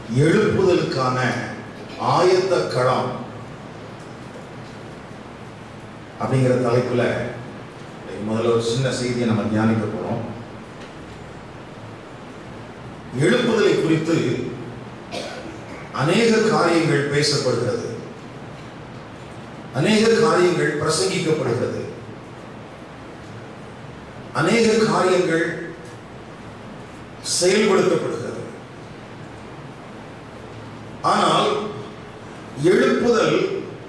எழுப்புதலுக்கான ஆயத்த களம் அப்படிங்கிற தலைப்புல முதல்ல ஒரு சின்ன செய்தியை நம்ம தியானிக்க போறோம் எழுப்புதலை குறித்து அநேக காரியங்கள் பேசப்படுகிறது அநேக காரியங்கள் பிரசங்கிக்கப்படுகிறது அநேக காரியங்கள் செயல்படுத்தப்படுகிறது ஆனால் எழுப்புதல்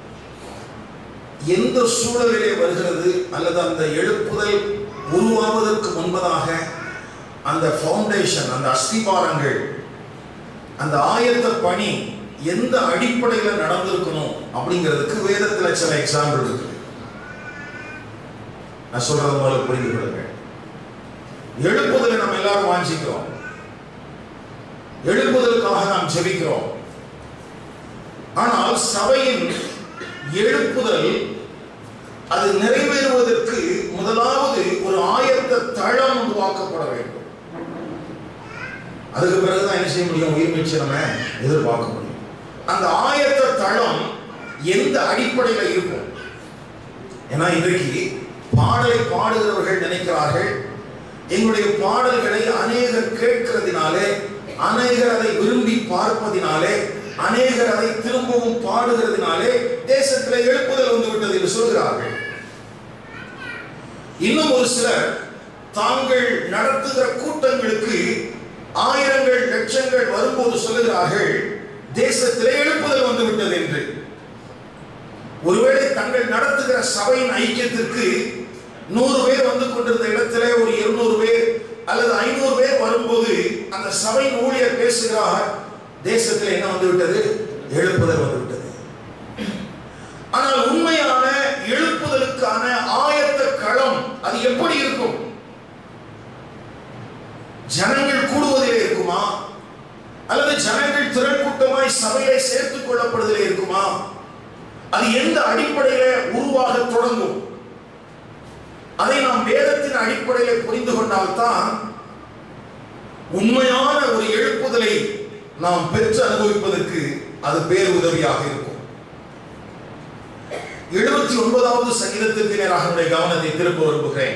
எந்த சூழலிலே வருகிறது அல்லது அந்த எழுப்புதல் உருவாவதற்கு முன்பதாக அந்த ஃபவுண்டேஷன் அந்த அஸ்திபாரங்கள் அந்த ஆயத்த பணி எந்த அடிப்படையில் நடந்திருக்கணும் அப்படிங்கிறதுக்கு வேதத்தில் சில எக்ஸாம்பிள் இருக்கு நான் சொல்றது முதல்ல புரிந்து கொள்ளுங்க எழுப்புதலை நம்ம எல்லாரும் வாஞ்சிக்கிறோம் எழுப்புதலுக்காக நாம் ஜெபிக்கிறோம் ஆனால் சபையின் எழுப்புதல் அது நிறைவேறுவதற்கு முதலாவது ஒரு ஆயத்த தளம் உருவாக்கப்பட வேண்டும் அதுக்கு பிறகுதான் என்ன செய்ய முடியும் உயிர் மீட்சி நம்ம எதிர்பார்க்க முடியும் அந்த ஆயத்த தளம் எந்த அடிப்படையில் இருக்கும் ஏன்னா இன்றைக்கு பாடலை பாடுகிறவர்கள் நினைக்கிறார்கள் எங்களுடைய பாடல்களை அநேகர் கேட்கிறதினாலே அநேகர் அதை விரும்பி பார்ப்பதினாலே அநேகர் அதை திரும்பவும் பாடுகிறதினாலே தேசத்தில் எழுப்புதல் வந்து விட்டது என்று சொல்கிறார்கள் இன்னும் ஒரு சிலர் தாங்கள் நடத்துகிற கூட்டங்களுக்கு ஆயிரங்கள் லட்சங்கள் வரும்போது சொல்லுகிறார்கள் தேசத்திலே எழுப்புதல் வந்து விட்டது என்று ஒருவேளை தங்கள் நடத்துகிற சபையின் ஐக்கியத்திற்கு நூறு பேர் வந்து கொண்டிருந்த இடத்திலே ஒரு இருநூறு பேர் அல்லது ஐநூறு பேர் வரும்போது அந்த சபையின் ஊழியர் பேசுகிறார் தேசத்தில் என்ன வந்து விட்டது எழுப்புதல் வந்து விட்டது ஆனால் உண்மையான எழுப்புதலுக்கான ஆயத்த களம் அது எப்படி இருக்கும் ஜனங்கள் கூடுவதிலே இருக்குமா அல்லது ஜனங்கள் திரள் கூட்டமாய் சபையை சேர்த்துக் கொள்ளப்படுவதிலே இருக்குமா அது எந்த அடிப்படையில உருவாக தொடங்கும் அதை நாம் வேதத்தின் அடிப்படையில புரிந்து கொண்டால்தான் உண்மையான ஒரு எழுப்புதலை நாம் பெற்று அனுபவிப்பதற்கு அது பேர் உதவியாக இருக்கும் எழுபத்தி ஒன்பதாவது சங்கீதத்திற்கு நேராக என்னுடைய கவனத்தை திரும்ப விரும்புகிறேன்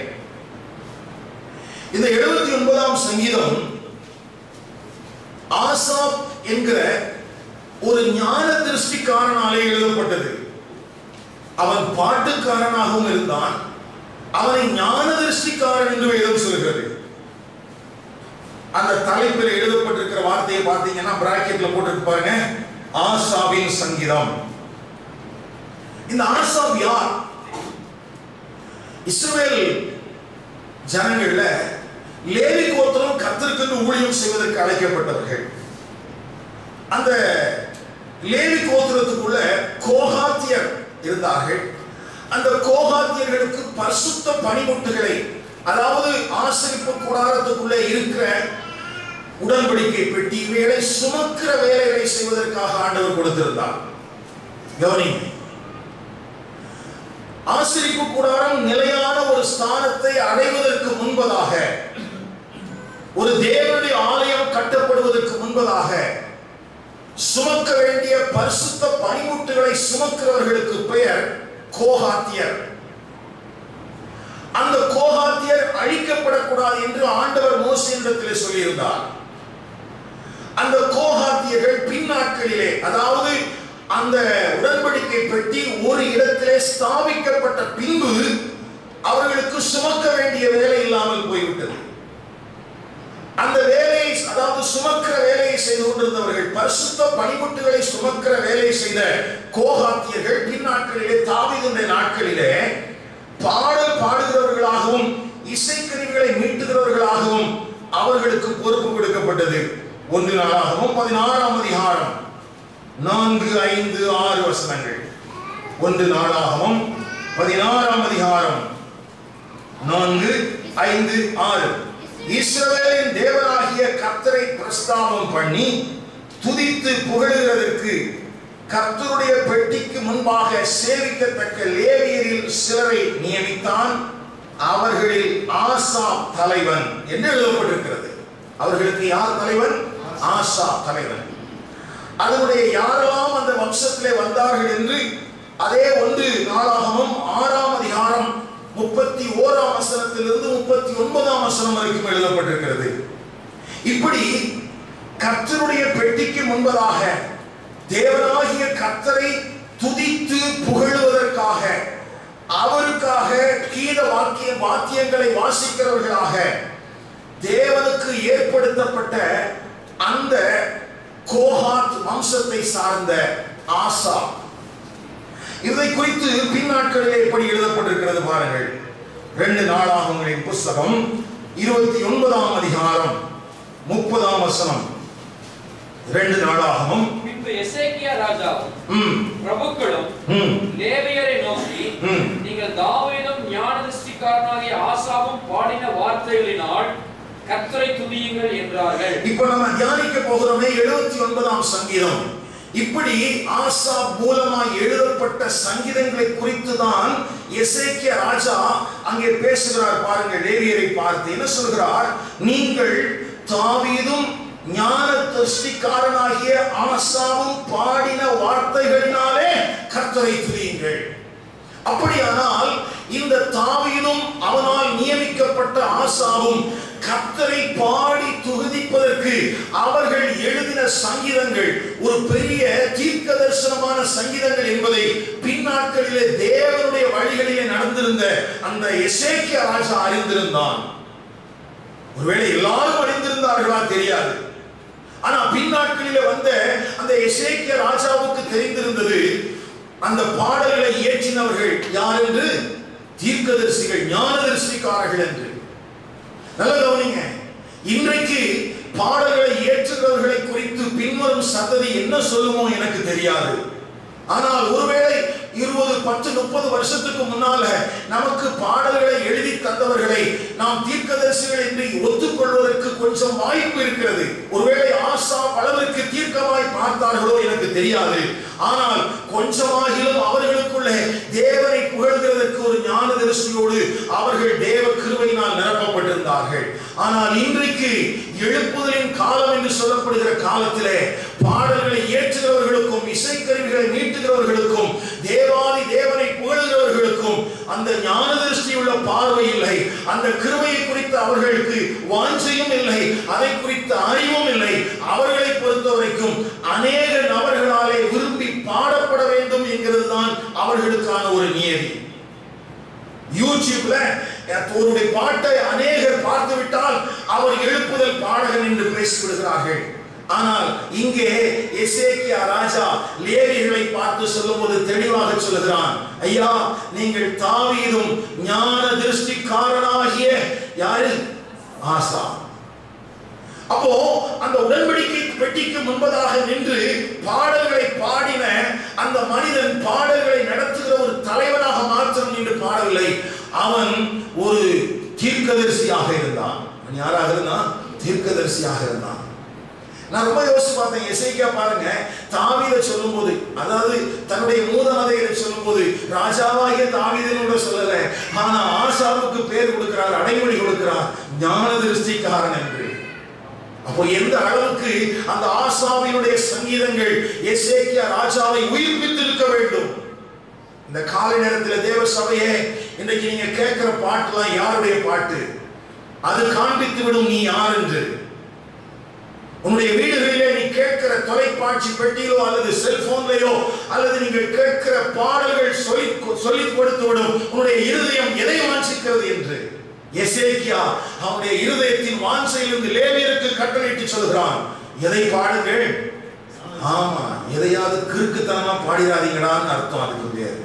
இந்த எழுபத்தி ஒன்பதாம் சங்கீதம் ஆசாப் என்கிற ஒரு ஞான திருஷ்டிக்காரனாலே எழுதப்பட்டது அவன் பாட்டுக்காரனாகவும் இருந்தான் அவனை ஞான திருஷ்டிக்காரன் என்று வேதம் சொல்கிறது அந்த தலைப்பில் எழுதப்பட்டிருக்கிற வார்த்தையை பார்த்தீங்கன்னா பிராக்கெட்ல போட்டு பாருங்க ஆசாவின் சங்கீதம் இந்த ஆசாப் யார் இஸ்ரவேல் ஜனங்கள்ல லேவி கோத்திரம் கத்திற்கு ஊழியம் செய்வதற்கு அழைக்கப்பட்டவர்கள் அந்த லேவி கோத்திரத்துக்குள்ள கோகாத்தியர் இருந்தார்கள் அந்த கோகாத்தியர்களுக்கு பரிசுத்த பணிமுட்டுகளை அதாவது ஆசிரிப்பு கூடாரத்துக்குள்ளே இருக்கிற உடன்படிக்கை பெட்டி வேலை சுமக்கிற வேலைகளை செய்வதற்காக ஆண்டவர் கொடுத்திருந்தார் கவனிங்க ஆசிரிப்பு கூடாரம் நிலையான ஒரு ஸ்தானத்தை அடைவதற்கு முன்பதாக ஒரு தேவனுடைய ஆலயம் கட்டப்படுவதற்கு முன்பதாக சுமக்க வேண்டிய பரிசுத்த பணிமுட்டுகளை சுமக்கிறவர்களுக்கு பெயர் கோகாத்தியர் அந்த கோகாத்தியர் அழிக்கப்படக்கூடாது என்று ஆண்டவர் மோசனிடத்தில் சொல்லியிருந்தார் அந்த கோகாத்தியர்கள் பின்னாட்களிலே அதாவது அந்த உடன்படிக்கை பெட்டி ஒரு இடத்திலே ஸ்தாபிக்கப்பட்ட பின்பு அவர்களுக்கு சுமக்க வேண்டிய வேலை இல்லாமல் போய்விட்டது அந்த வேலையை அதாவது சுமக்கிற வேலையை செய்து கொண்டிருந்தவர்கள் பரிசுத்த பணிமுட்டுகளை சுமக்கிற வேலையை செய்த கோகாத்தியர்கள் பின்னாட்களிலே தாவிதுடைய நாட்களிலே பாடல் பாடுகிறவர்களாகவும் இசைக்கருவிகளை மீட்டுகிறவர்களாகவும் அவர்களுக்கு பொறுப்பு கொடுக்கப்பட்டது ஒன்று நாளாகவும் பதினாறாம் அதிகாரம் நான்கு ஐந்து ஆறு வசனங்கள் ஒன்று நாளாகவும் பதினாறாம் அதிகாரம் நான்கு ஐந்து ஆறு இஸ்ரவேலின் தேவனாகிய கர்த்தரை பிரஸ்தாபம் பண்ணி துதித்து புகழுகிறதற்கு கர்த்தருடைய பெட்டிக்கு முன்பாக சேவிக்கத்தக்க லேவியரில் சிலரை நியமித்தான் அவர்களில் ஆசா தலைவன் என்று எழுதப்பட்டிருக்கிறது அவர்களுக்கு யார் தலைவன் ஆசா தலைவன் அதனுடைய யாரெல்லாம் அந்த வம்சத்திலே வந்தார்கள் என்று அதே ஒன்று நாளாகமும் ஆறாம் அதிகாரம் முப்பத்தி ஓராம் வசனத்திலிருந்து முப்பத்தி ஒன்பதாம் வசனம் வரைக்கும் எழுதப்பட்டிருக்கிறது இப்படி கர்த்தருடைய பெட்டிக்கு முன்பதாக தேவனாகிய கர்த்தரை துதித்து புகழுவதற்காக அவருக்காக கீத வாக்கிய வாத்தியங்களை வாசிக்கிறவர்களாக தேவனுக்கு ஏற்படுத்தப்பட்ட அந்த கோஹாத் வம்சத்தை சார்ந்த ஆசா இதை குறித்து பின்னாட்களிலே எப்படி எழுதப்பட்டிருக்கிறது பாருங்கள் ரெண்டு நாளாகங்களின் புஸ்தகம் இருபத்தி ஒன்பதாம் அதிகாரம் முப்பதாம் வசனம் ரெண்டு நாளாகவும் பின்பு எசேக்கியா ராஜாவும் ம், பிரபுக்களும் ம், லேவியரை நோக்கி ம். நீங்கள் தாவீதும் ஞானதிருஷ்டிக்காரனாகிய ஆசாவும் பாடின வார்த்தைகளினால் கர்த்தரை துதியுங்கள் என்றார்கள் இப்ப நம்ம தியானிக்க போகிறோமே எழுபத்தி ஒன்பதாம் சங்கீதம் இப்படி ஆசா மூலமாய் எழுதப்பட்ட சங்கீதங்களை குறித்து தான் எசேக்கிய ராஜா அங்கே பேசுகிறார் பாருங்கள் லேவியரை பார்த்து என்ன சொல்கிறார் நீங்கள் தாவீதும் ஞான திருஷ்டிக்காரனாகிய ஆசாவும் பாடின வார்த்தைகளினாலே கர்த்தரை துதியுங்கள் அப்படியானால் இந்த தாவீதும் அவனால் நியமிக்கப்பட்ட ஆசாவும் கர்த்தரை பாடி துதிப்பதற்கு அவர்கள் எழுதின சங்கீதங்கள் ஒரு பெரிய தீர்க்க தரிசனமான சங்கீதங்கள் என்பதை பின்னாட்களிலே தேவனுடைய வழிகளிலே நடந்திருந்த அந்த எசேக்கிய ராஜா அறிந்திருந்தான் ஒருவேளை எல்லாரும் அறிந்திருந்தார்களா தெரியாது ஆனா பின்னாட்களிலே வந்த அந்த எசேக்கிய ராஜாவுக்கு தெரிந்திருந்தது அந்த பாடல்களை இயற்றினவர்கள் யார் என்று தீர்க்கதரிசிகள் ஞானதரிசிக்காரர்கள் என்று நல்ல கவனிங்க இன்றைக்கு பாடல்களை இயற்றுகிறவர்களை குறித்து பின்வரும் சந்ததி என்ன சொல்லுமோ எனக்கு தெரியாது ஆனால் ஒருவேளை இருபது பத்து முப்பது வருஷத்துக்கு முன்னால நமக்கு பாடல்களை எழுதி தந்தவர்களை நாம் தீர்க்கதரிசிகள் என்று ஒத்துக்கொள்வதற்கு கொஞ்சம் வாய்ப்பு இருக்கிறது ஒருவேளை ஆசா அளவிற்கு தீர்க்கமாய் பார்த்தார்களோ எனக்கு தெரியாது ஆனால் கொஞ்சமாகிலும் அவர்களுக்குள்ளே தேவனை புகழ்கிறதற்கு ஒரு ஞான தரிசியோடு அவர்கள் தேவ கிருபையினால் நிரப்பப்பட்டிருந்தார்கள் ஆனால் இன்றைக்கு எழுப்புதலின் காலம் என்று சொல்லப்படுகிற காலத்திலே பாடல்களை ஏற்றுகிறவர்களுக்கும் இசைக்கருவிகளை மீட்டுகிறவர்களுக்கும் தேவாதி தேவனை புகழுகிறவர்களுக்கும் அந்த ஞான திருஷ்டியுள்ள பார்வை இல்லை அந்த கிருபையை குறித்து அவர்களுக்கு வாஞ்சையும் இல்லை அதை குறித்த அறிவும் இல்லை அவர்களை பொறுத்தவரைக்கும் அநேக நபர்களாலே விரும்பி பாடப்பட வேண்டும் என்கிறது தான் அவர்களுக்கான ஒரு நியதி யூடியூப்ல ஒருடைய பாட்டை அநேகர் பார்த்து விட்டால் அவர் எழுப்புதல் பாடகன் என்று பேசிவிடுகிறார்கள் ஆனால் இங்கே எசேக்கியா ராஜா லேவியர்களை பார்த்து சொல்லும்போது தெளிவாக சொல்லுகிறான் ஐயா நீங்கள் தாவீதும் ஞான திருஷ்டிக்காரனாகிய யாரு ஆசா அப்போ அந்த உடன்படிக்கை பெட்டிக்கு முன்பதாக நின்று பாடல்களை பாடின அந்த மனிதன் பாடல்களை நடத்துகிற ஒரு தலைவனாக மாத்திரம் நின்று பாடவில்லை அவன் ஒரு தீர்க்கதரிசியாக இருந்தான் அவன் யாராக இருந்தான் தீர்க்கதரிசியாக இருந்தான் நான் ரொம்ப யோசிச்சு பார்த்தேன் எசைக்கா பாருங்க தாவீதை சொல்லும்போது அதாவது தன்னுடைய மூதாதையரை சொல்லும்போது ராஜாவாகிய தாவீதனோட சொல்லல ஆனா ஆசாவுக்கு பேர் கொடுக்கிறார் அடைமொழி கொடுக்கிறார் ஞான திருஷ்டிக்காரன் என்று அப்போ எந்த அளவுக்கு அந்த ஆசாவினுடைய சங்கீதங்கள் எசேக்கியா ராஜாவை உயிர்ப்பித்திருக்க வேண்டும் இந்த காலை நேரத்தில் தேவ சபையே இன்னைக்கு நீங்க கேட்கிற பாட்டுலாம் யாருடைய பாட்டு அது காண்பித்து விடும் நீ யார் என்று உன்னுடைய வீடுகளிலே நீ கேட்கிற தொலைக்காட்சி பெட்டியிலோ அல்லது செல்போன்லையோ அல்லது நீங்கள் கேட்கிற பாடல்கள் சொல்லி சொல்லி கொடுத்து விடும் உன்னுடைய இருதயம் எதை வாஞ்சிக்கிறது என்று எசேக்கியா அவனுடைய இருதயத்தின் வாஞ்சையிலிருந்து லேவியருக்கு கட்டளையிட்டு சொல்கிறான் எதை பாடுங்கள் ஆமா எதையாவது கிறுக்குத்தனமா பாடிடாதீங்கடான்னு அர்த்தம் அதுக்கு பேர்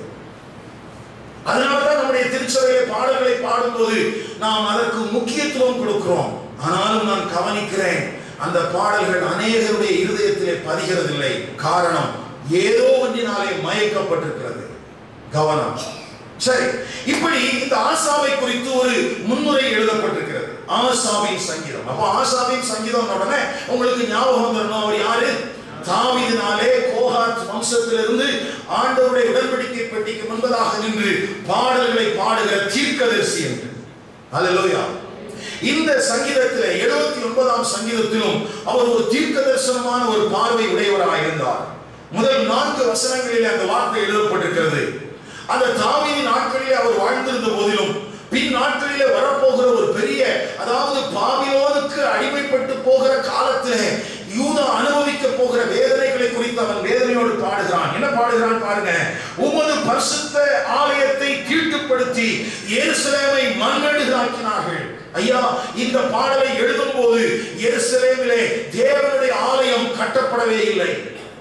அதனாலதான் நம்முடைய திருச்சபையிலே பாடல்களை பாடும்போது நாம் அதற்கு முக்கியத்துவம் கொடுக்கிறோம் ஆனாலும் நான் கவனிக்கிறேன் அந்த பாடல்கள் அநேகருடைய இருதயத்திலே பதிகிறதில்லை காரணம் ஏதோ ஒன்றினாலே மயக்கப்பட்டிருக்கிறது கவனம் சரி இப்படி இந்த ஆசாவை குறித்து ஒரு முன்னுரை எழுதப்பட்டிருக்கிறது ஆசாவின் சங்கீதம் அப்ப ஆசாவின் சங்கீதம் உடனே உங்களுக்கு ஞாபகம் வந்துடணும் அவர் யாரு தாவீதினாலே கோஹாத் வம்சத்திலிருந்து ஆண்டவருடைய உடன்படிக்கை பெட்டிக்கு முன்பதாக நின்று பாடல்களை பாடுகிற தீர்க்கதரிசி என்று அல்லேலூயா இந்த சங்கீதத்திலே எழுபத்தி ஒன்பதாம் சங்கீதத்திலும் அவர் ஒரு தீர்க்க தரிசனமான ஒரு பார்வை உடையவராக இருந்தார் முதல் நான்கு வசனங்களிலே அந்த வார்த்தை எழுதப்பட்டிருக்கிறது அந்த தாவீதி நாட்களிலே அவர் வாழ்ந்திருந்த போதிலும் பின் நாட்களிலே வரப்போகிற ஒரு பெரிய அதாவது பாபிலோனுக்கு அடிமைப்பட்டு போகிற காலத்திலே யூதா அனுபவிக்க போகிற வேதனைகளை குறித்து அவன் வேதனையோடு பாடுகிறான் என்ன பாடுகிறான் பாருங்க உமது பரிசுத்த ஆலயத்தை தீட்டுப்படுத்தி எருசலேமை மண்மேடுகளாக்கினார்கள் ஐயா இந்த பாடலை எழுதும் போது எருசலேமிலே தேவனுடைய ஆலயம் கட்டப்படவே இல்லை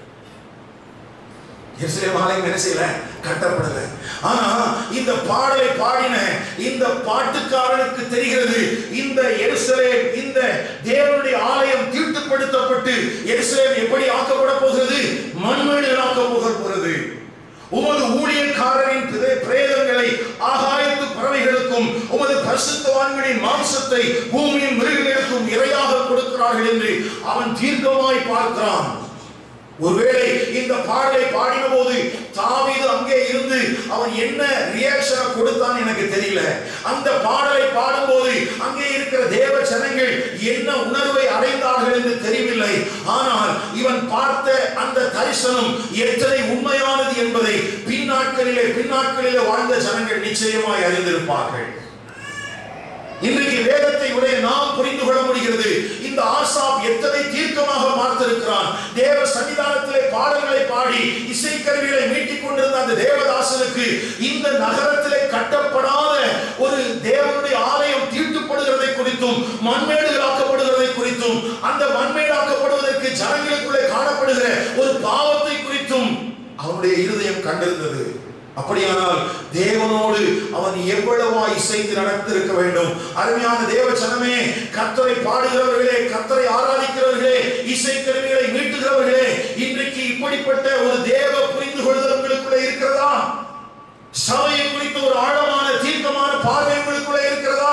எருசலேம் ஆலயம் என்ன செய்யல கட்டப்படல ஆனா இந்த பாடலை பாடின இந்த பாட்டுக்காரனுக்கு தெரிகிறது இந்த எருசலேம் இந்த தேவனுடைய ஆலயம் தீட்டுப்படுத்தப்பட்டு எருசலேம் எப்படி ஆக்கப்பட போகிறது மண்மேடில் ஆக்கப்பட போகிறது உமது ஊழியக்காரரின் பிரே- பிரேதங்களை ஆகாயத்து பறவைகளுக்கும் உமது பரிசுத்தவான்களின் மாம்சத்தை பூமியின் மிருகங்களுக்கும் இரையாக கொடுக்கிறார்கள் என்று அவன் தீர்க்கமாய் பார்க்கிறான் ஒருவேளை இந்த பாடலை பாடின போது தாவீது அங்கே இருந்து அவன் என்ன ரியாக்ஷனை கொடுத்தான் எனக்கு தெரியல அந்த பாடலை பாடும்போது அங்கே இருக்கிற தேவ ஜனங்கள் என்ன உணர்வை அடைந்தார்கள் என்று தெரியவில்லை ஆனால் இவன் பார்த்த அந்த தரிசனம் எத்தனை உண்மையானது என்பதை பின்னாட்களிலே பின்னாட்களிலே வாழ்ந்த ஜனங்கள் நிச்சயமாய் அறிந்திருப்பார்கள் இன்றைக்கு வேதத்தை உடைய நாம் புரிந்து கொள்ள முடிகிறது இந்த ஆசாப் எத்தனை தீர்க்கமாக பார்த்திருக்கிறான் தேவ சன்னிதானத்திலே பாடல்களை பாடி இசைக்கருவிகளை மீட்டிக் கொண்டிருந்த அந்த தேவதாசனுக்கு இந்த நகரத்திலே கட்டப்படாத ஒரு தேவனுடைய ஆலயம் தீட்டுப்படுகிறதை குறித்தும் மண்மேடுகளாக்கப்படுகிறதை குறித்தும் அந்த மண்மேடாக்கப்படுவதற்கு ஜனங்களுக்குள்ளே காணப்படுகிற ஒரு பாவத்தை குறித்தும் அவனுடைய இருதயம் கண்டிருந்தது அப்படியானால் தேவனோடு அவன் எவ்வளவா இசைந்து நடத்திருக்க வேண்டும் அருமையான தேவ ஜனமே கத்தரை பாடுகிறவர்களே கத்தரை ஆராதிக்கிறவர்களே இசை கருவிகளை மீட்டுகிறவர்களே இன்றைக்கு இப்படிப்பட்ட ஒரு தேவ புரிந்து கொள்ளுதல் உங்களுக்குள்ளே இருக்கிறதா சபையை குறித்த ஒரு ஆழமான தீர்க்கமான பார்வை உங்களுக்குள்ளே இருக்கிறதா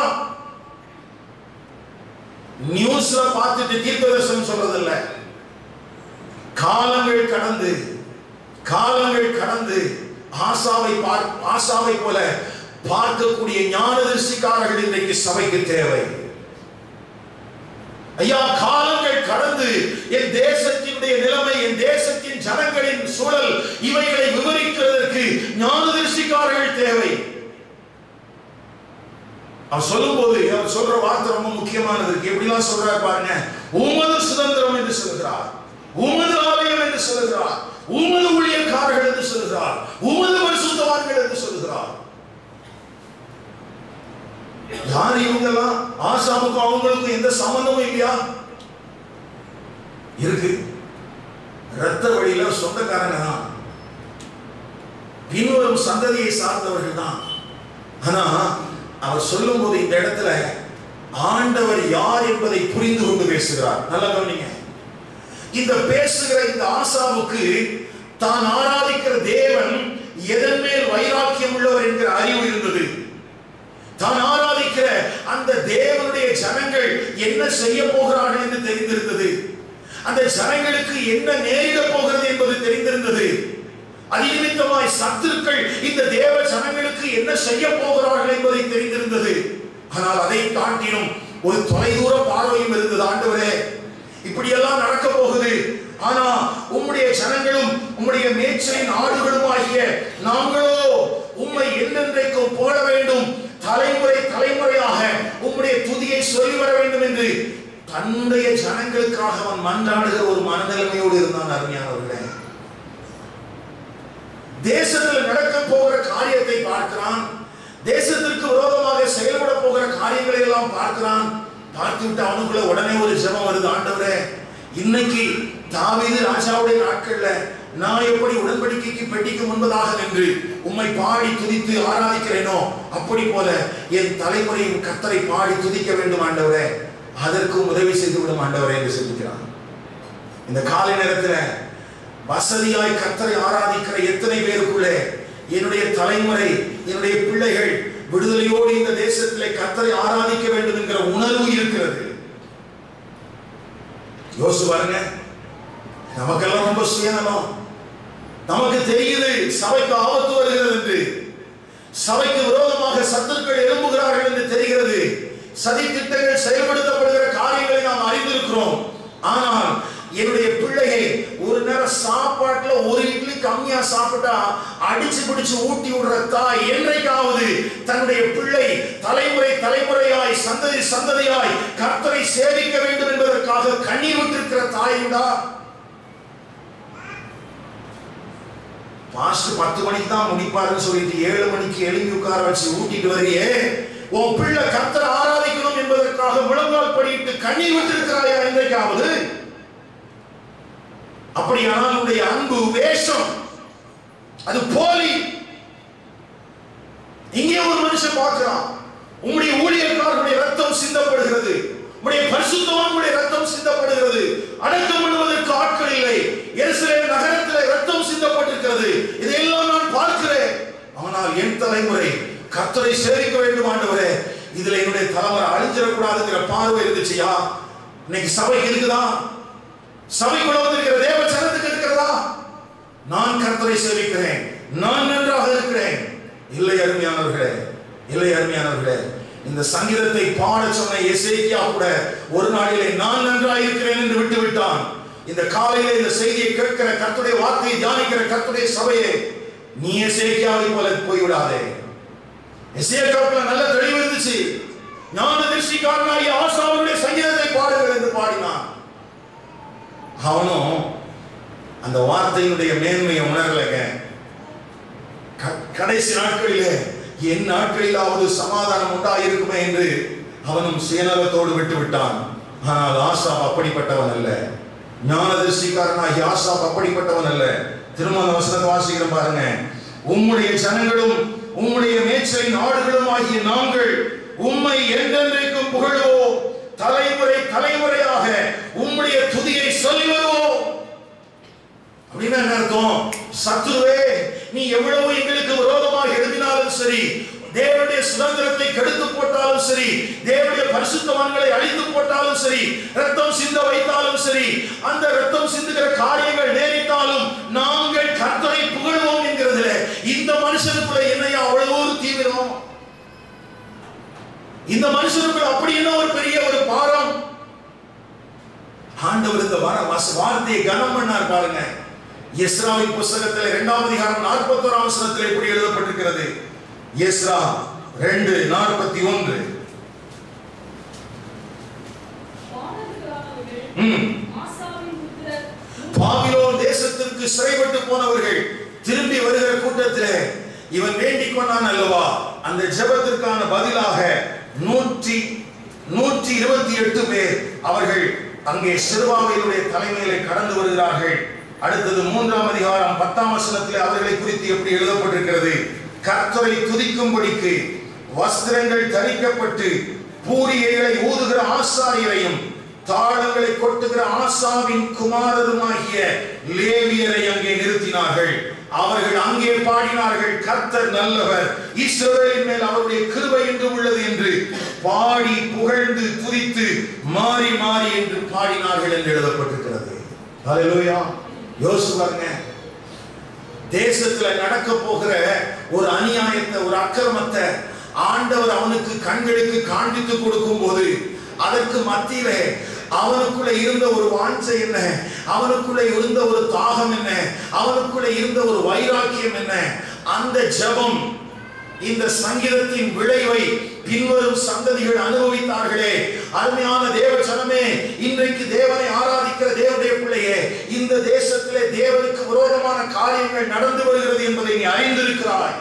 நியூஸ்ல பார்த்துட்டு தீர்க்க தரிசனம் சொல்றதில்ல காலங்கள் கடந்து காலங்கள் கடந்து ஆசாவை பார் ஆசாவை போல பார்க்கக்கூடிய ஞானதரிசிக்காரர்கள் இன்றைக்கு சபைக்கு தேவை ஐயா காலங்கள் கடந்து என் தேசத்தினுடைய நிலைமை என் தேசத்தின் ஜனங்களின் சூழல் இவைகளை விவரிக்கிறதற்கு ஞானதரிசிக்காரர்கள் தேவை அவர் சொல்லும்போது அவர் சொல்ற வார்த்தை ரொம்ப முக்கியமானது இருக்கு எப்படிலாம் சொல்றாரு பாருங்க உமது சுதந்திரம் என்று சொல்கிறார் உமது ஆலயம் என்று சொல்கிறார் உமது ஊழியக்காரர்கள் என்று சொல்கிறார் உமது பரிசுத்தவான்கள் என்று சொல்கிறார் யார் இவங்கெல்லாம் ஆசாமுக்கும் அவங்களுக்கும் எந்த சம்பந்தமும் இல்லையா இருக்கு ரத்த வழியில சொந்தக்காரங்க தான் பின்வரும் சந்ததியை சார்ந்தவர்கள் தான் ஆனா அவர் சொல்லும்போது இந்த இடத்துல ஆண்டவர் யார் என்பதை புரிந்து கொண்டு பேசுகிறார் நல்லா கவனிங்க இந்த பேசுகிற இந்த ஆசாவுக்கு தான் ஆராதிக்கிற தேவன் எதன் மேல் வைராக்கியம் உள்ளவர் என்கிற அறிவு இருந்தது தான் ஆராதிக்கிற அந்த தேவனுடைய ஜனங்கள் என்ன செய்ய போகிறார்கள் என்று தெரிந்திருந்தது அந்த ஜனங்களுக்கு என்ன நேரிட போகிறது என்பது தெரிந்திருந்தது அதிநிமித்தமாய் சத்துருக்கள் இந்த தேவ ஜனங்களுக்கு என்ன செய்ய போகிறார்கள் என்பதை தெரிந்திருந்தது ஆனால் அதை காட்டிலும் ஒரு தொலைதூர பார்வையும் இருந்தது ஆண்டவரே இப்படியெல்லாம் நடக்க போகுது ஆனா உம்முடைய ஜனங்களும் உம்முடைய மேய்ச்சலின் ஆடுகளும் ஆகிய நாங்களோ உம்மை என்றென்றைக்கும் போட வேண்டும் தலைமுறை தலைமுறையாக உம்முடைய துதியை சொல்லி வர வேண்டும் என்று தன்னுடைய ஜனங்களுக்காக அவன் மன்றாடுகிற ஒரு மனநிலைமையோடு இருந்தான் அருமையானவர்களே தேசத்தில் நடக்க போகிற காரியத்தை பார்க்கிறான் தேசத்திற்கு விரோதமாக செயல்பட போகிற காரியங்களை எல்லாம் பார்க்கிறான் பார்த்து விட்டு அவனுக்குள்ள உடனே ஒரு ஜெபம் வருது ஆண்டவரே இன்னைக்கு தாவீது ராஜாவுடைய நாட்கள்ல நான் எப்படி உடன்படிக்கைக்கு பெட்டிக்கு முன்பதாக நின்று உம்மை பாடி துதித்து ஆராதிக்கிறேனோ அப்படி போல என் தலைமுறையும் கத்தரை பாடி துதிக்க வேண்டும் ஆண்டவரே அதற்கும் உதவி செய்து விடும் ஆண்டவரே என்று சிந்திக்கிறான் இந்த காலை நேரத்துல வசதியாய் கத்தரை ஆராதிக்கிற எத்தனை பேருக்குள்ளே என்னுடைய தலைமுறை என்னுடைய பிள்ளைகள் விடுதலையோடு இந்த தேசத்திலே கத்தரை ஆராதிக்க வேண்டும் என்கிற உணர்வு இருக்கிறது யோசிச்சு பாருங்க நமக்கெல்லாம் ரொம்ப சுயநலம் நமக்கு தெரியுது சபைக்கு ஆபத்து வருகிறது என்று சபைக்கு விரோதமாக சத்துருக்கள் எழும்புகிறார்கள் என்று தெரிகிறது சதி திட்டங்கள் செயல்படுத்தப்படுகிற காரியங்களை நாம் அறிந்திருக்கிறோம் ஆனால் என்னுடைய பிள்ளையை ஒரு நேரம் சாப்பாட்டுல ஒரு இட்லி கம்மியா சாப்பிட்டா அடிச்சு பிடிச்சு ஊட்டி விடுற தாய் என்றைக்காவது தன்னுடைய பிள்ளை தலைமுறை தலைமுறையாய் சந்ததி சந்ததியாய் கர்த்தரை சேவிக்க வேண்டும் என்பதற்காக கண்ணீர் விட்டிருக்கிற தாயுடா பாஸ்டர் பத்து மணிக்கு தான் முடிப்பாருன்னு சொல்லிட்டு ஏழு மணிக்கு எழுப்பி உட்கார வச்சு ஊட்டிட்டு வரையே உன் பிள்ளை கர்த்தரை ஆராதிக்கணும் என்பதற்காக முழங்கால் படியிட்டு கண்ணீர் விட்டிருக்கிறாயா என்றைக்காவது அப்படியானால் உன்னுடைய அன்பு வேஷம் அது போலி இங்கே ஒரு மனுஷன் பார்க்கிறான் உம்முடைய ஊழியக்காரருடைய ரத்தம் சிந்தப்படுகிறது உம்முடைய பரிசுத்தவான்களுடைய ரத்தம் சிந்தப்படுகிறது அடக்கம் பண்ணுவதற்கு ஆட்கள் இல்லை எருசலேம் நகரத்தில் ரத்தம் சிந்தப்பட்டிருக்கிறது இதையெல்லாம் நான் பார்க்கிறேன் ஆனால் என் தலைமுறை கர்த்தரை சேவிக்க வேண்டும் ஆண்டவரே இதுல என்னுடைய தலைமுறை அழிஞ்சிடக்கூடாதுங்கிற பார்வை இருந்துச்சுயா இன்னைக்கு சபை இருக்குதா சபைக்குள்ள வந்திருக்கிற தேவ ஜனத்துக்கு இருக்கிறதா நான் கர்த்தரை சேவிக்கிறேன் நான் நன்றாக இருக்கிறேன் இல்லை அருமையானவர்களே இல்லை அருமையானவர்களே இந்த சங்கீதத்தை பாட சொன்ன எசேக்கியா கூட ஒரு நாளிலே நான் நன்றாக இருக்கிறேன் என்று விட்டு விட்டான் இந்த காலையில இந்த செய்தியை கேட்கிற கர்த்தருடைய வார்த்தையை தியானிக்கிற கர்த்தருடைய சபையே நீ எசேக்கியாவை போல போய்விடாதே எசேக்கியாவுக்குள்ள நல்ல தெளிவு இருந்துச்சு ஞான திருஷ்டிக்காரனாகிய ஆசாவுடைய சங்கீதத்தை பாடுங்கள் என்று பாடினான் அவனும் அந்த வார்த்தையினுடைய மேன்மையை உணரலைங்க க- கடைசி நாட்களிலே என் நாட்களிலாவது சமாதானம் உண்டாயிருக்குமே என்று அவனும் சுயநலத்தோடு விட்டு விட்டான் ஆனால் ஆசாப் அப்படிப்பட்டவன் அல்ல ஞானதர்சிக்காரனாகி ஆசாப் அப்படிப்பட்டவன் அல்ல திருமண வசனத்தை வாசிக்கிற பாருங்க உம்முடைய ஜனங்களும் உம்முடைய மேய்ச்சலின் ஆடுகளும் ஆகிய நாங்கள் உம்மை என்றென்றைக்கும் புகழுவோம் தலைமுறை தலைமுறையாக உம்முடைய துதியை சொல்லி வருவோம் அப்படின்னா என்ன அர்த்தம் சத்துருவே நீ எவ்வளவு எங்களுக்கு விரோதமாக எழுதினாலும் சரி தேவனுடைய சுதந்திரத்தை கெடுத்து போட்டாலும் சரி தேவனுடைய பரிசுத்தவான்களை அழித்து போட்டாலும் சரி ரத்தம் சிந்த வைத்தாலும் சரி அந்த ரத்தம் சிந்துகிற காரியங்கள் நேரிட்டாலும் நாங்கள் கர்த்தரை புகழ்வோம் என்கிறதுல இந்த மனுஷனுக்குள்ள என்னையா அவ்வளவு ஒரு தீவிரம் இந்த மனுஷனுக்குள்ள அப்படி என்ன ஒரு பெரிய ஒரு பாரம் ஆண்டவர் இந்த வர வச- வார்த்தையை கனம் பண்ணார் பாருங்க எஸ்ராவின் புஸ்தகத்தில் இரண்டாம் அதிகாரம் நாற்பத்தோராம் வசனத்தில் இப்படி எழுதப்பட்டிருக்கிறது எஸ்ரா ரெண்டு நாற்பத்தி ஒன்று பாடல்களானவர்கள் ம். ஆசாவின் புத்திரர் பாபிலோன் தேசத்திற்கு சிறைப்பட்டு போனவர்கள் திரும்பி வருகிற கூட்டத்திலே இவன் வேண்டிக் கொண்டான் அல்லவா அந்த ஜெபத்திற்கான பதிலாக நூற்றி நூற்றி இருபத்தி எட்டு பேர் அவர்கள் அங்கே சிறுபாவையினுடைய தலைமையிலே கடந்து வருகிறார்கள் அடுத்தது மூன்றாம் அதிகாரம் பத்தாம் வசனத்திலே அவர்களை குறித்து எப்படி எழுதப்பட்டிருக்கிறது கர்த்தரை துதிக்கும்படிக்கு வஸ்திரங்கள் தரிக்கப்பட்டு பூரியைகளை ஊதுகிற ஆசாரியரையும் தாளங்களை கொட்டுகிற ஆசாவின் குமாரருமாகிய லேவியரை அங்கே நிறுத்தினார்கள் அவர்கள் அங்கே பாடினார்கள் கர்த்தர் நல்லவர் இஸ்ரவேலின் மேல் அவருடைய கிருபை என்று உள்ளது என்று பாடி புகழ்ந்து துதித்து மாறி மாறி என்று பாடினார்கள் என்று எழுதப்பட்டிருக்கிறது ஹalleluya யோசிச்சு பாருங்க தேசத்துல நடக்க போகிற ஒரு அநியாயத்தை ஒரு அக்கிரமத்தை ஆண்டவர் அவனுக்கு கண்களுக்கு காண்பித்து கொடுக்கும் போது அதற்கு மத்தியிலே அவனுக்குள்ள இருந்த ஒரு வாஞ்சை என்ன அவனுக்குள்ள இருந்த ஒரு தாகம் என்ன அவனுக்குள்ள இருந்த ஒரு வைராக்கியம் என்ன அந்த ஜெபம் இந்த சங்கீதத்தின் விளைவை பின்வரும் சந்ததிகள் அனுபவித்தார்களே அருமையான தேவ ஜனமே இன்றைக்கு தேவனை ஆராதிக்கிற தேவனுடைய பிள்ளையே இந்த தேசத்திலே தேவனுக்கு விரோதமான காரியங்கள் நடந்து வருகிறது என்பதை நீ அறிந்திருக்கிறாய்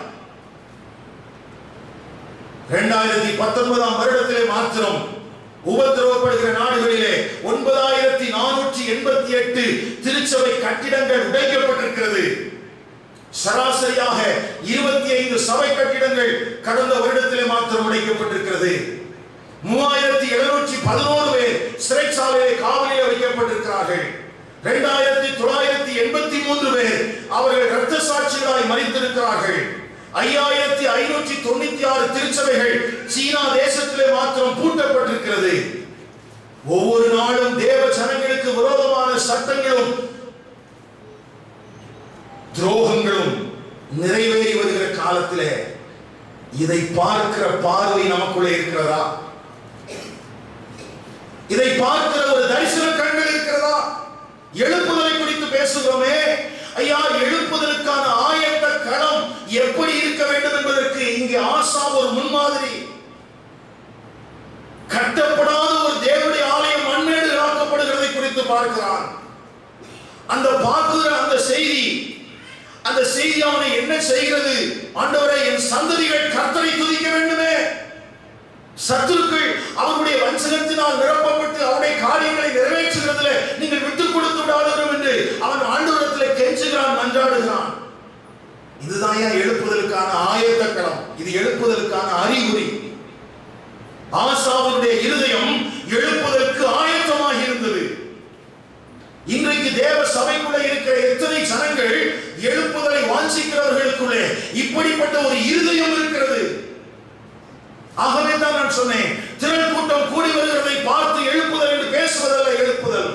இரண்டாயிரத்தி பத்தொன்பதாம் வருடத்திலே மாத்திரம் உபத்திரவப்படுகிற நாடுகளிலே ஒன்பதாயிரத்தி நானூற்றி எண்பத்தி எட்டு திருச்சபை கட்டிடங்கள் உடைக்கப்பட்டிருக்கிறது சராசரியாக இருபத்தி ஐந்து சபை கட்டிடங்கள் கடந்த வருடத்திலே மாத்திரம் உடைக்கப்பட்டிருக்கிறது மூவாயிரத்தி எழுநூற்றி பதினோரு பேர் சிறைச்சாலையிலே காவலிலே வைக்கப்பட்டிருக்கிறார்கள் இரண்டாயிரத்தி தொள்ளாயிரத்தி எண்பத்தி மூன்று பேர் அவர்கள் இரத்த சாட்சிகளாய் மறித்திருக்கிறார்கள் ஐயாயிரத்தி ஐநூற்றி தொண்ணூத்தி ஆறு திருச்சபைகள் சீனா தேசத்திலே மாத்திரம் பூட்டப்பட்டிருக்கிறது ஒவ்வொரு நாளும் தேவ ஜனங்களுக்கு விரோதமான சட்டங்களும் துரோகங்களும் நிறைவேறி வருகிற காலத்திலே இதை பார்க்கிற பார்வை நமக்குள்ளே இருக்கிறதா இதை பார்க்கிற ஒரு தரிசன கண்கள் இருக்கிறதா எழுப்புதலை குறித்து பேசுகிறோமே ஐயா எழுப்புதலுக்கான ஆயத்த களம் எப்படி இருக்க வேண்டும் என்பதற்கு இங்கே ஆசா ஒரு முன்மாதிரி கட்டப்படாத ஒரு தேவனுடைய ஆலயம் மண்மேடு ஆக்கப்படுகிறதை குறித்து பார்க்கிறான் அந்த பார்க்குகிற அந்த செய்தி அந்த செய்தி அவனை என்ன செய்கிறது ஆண்டவரை என் சந்ததிகள் கர்த்தரை துதிக்க வேண்டுமே சத்துருக்கள் அவருடைய வஞ்சகத்தினால் நிரப்பப்பட்டு அவருடைய காரியங்களை நிறைவேற்றுகிறதுல நீங்கள் விட்டுக் கொடுத்து விடாதீர்கள் என்று அவன் ஆண்டவரத்தில் கெஞ்சுகிறான் மன்றாடுகிறான் இதுதான் ஏன் எழுப்புதலுக்கான ஆயத்த களம் இது எழுப்புதலுக்கான அறிகுறி ஆசாவுடைய இருதயம் எழுப்புதலுக்கு ஆயத்தமாக இருந்தது இன்றைக்கு தேவ சபைக்குள்ள இருக்கிற எத்தனை ஜனங்கள் எழுப்புதலை வாஞ்சிக்கிறவர்களுக்குள்ளே இப்படிப்பட்ட ஒரு இருதயம் இருக்கிறது ஆகவே தான் நான் சொன்னேன் திரள் கூட்டம் கூடி வருகிறதை பார்த்து எழுப்புதல் என்று பேசுவதல்ல எழுப்புதல்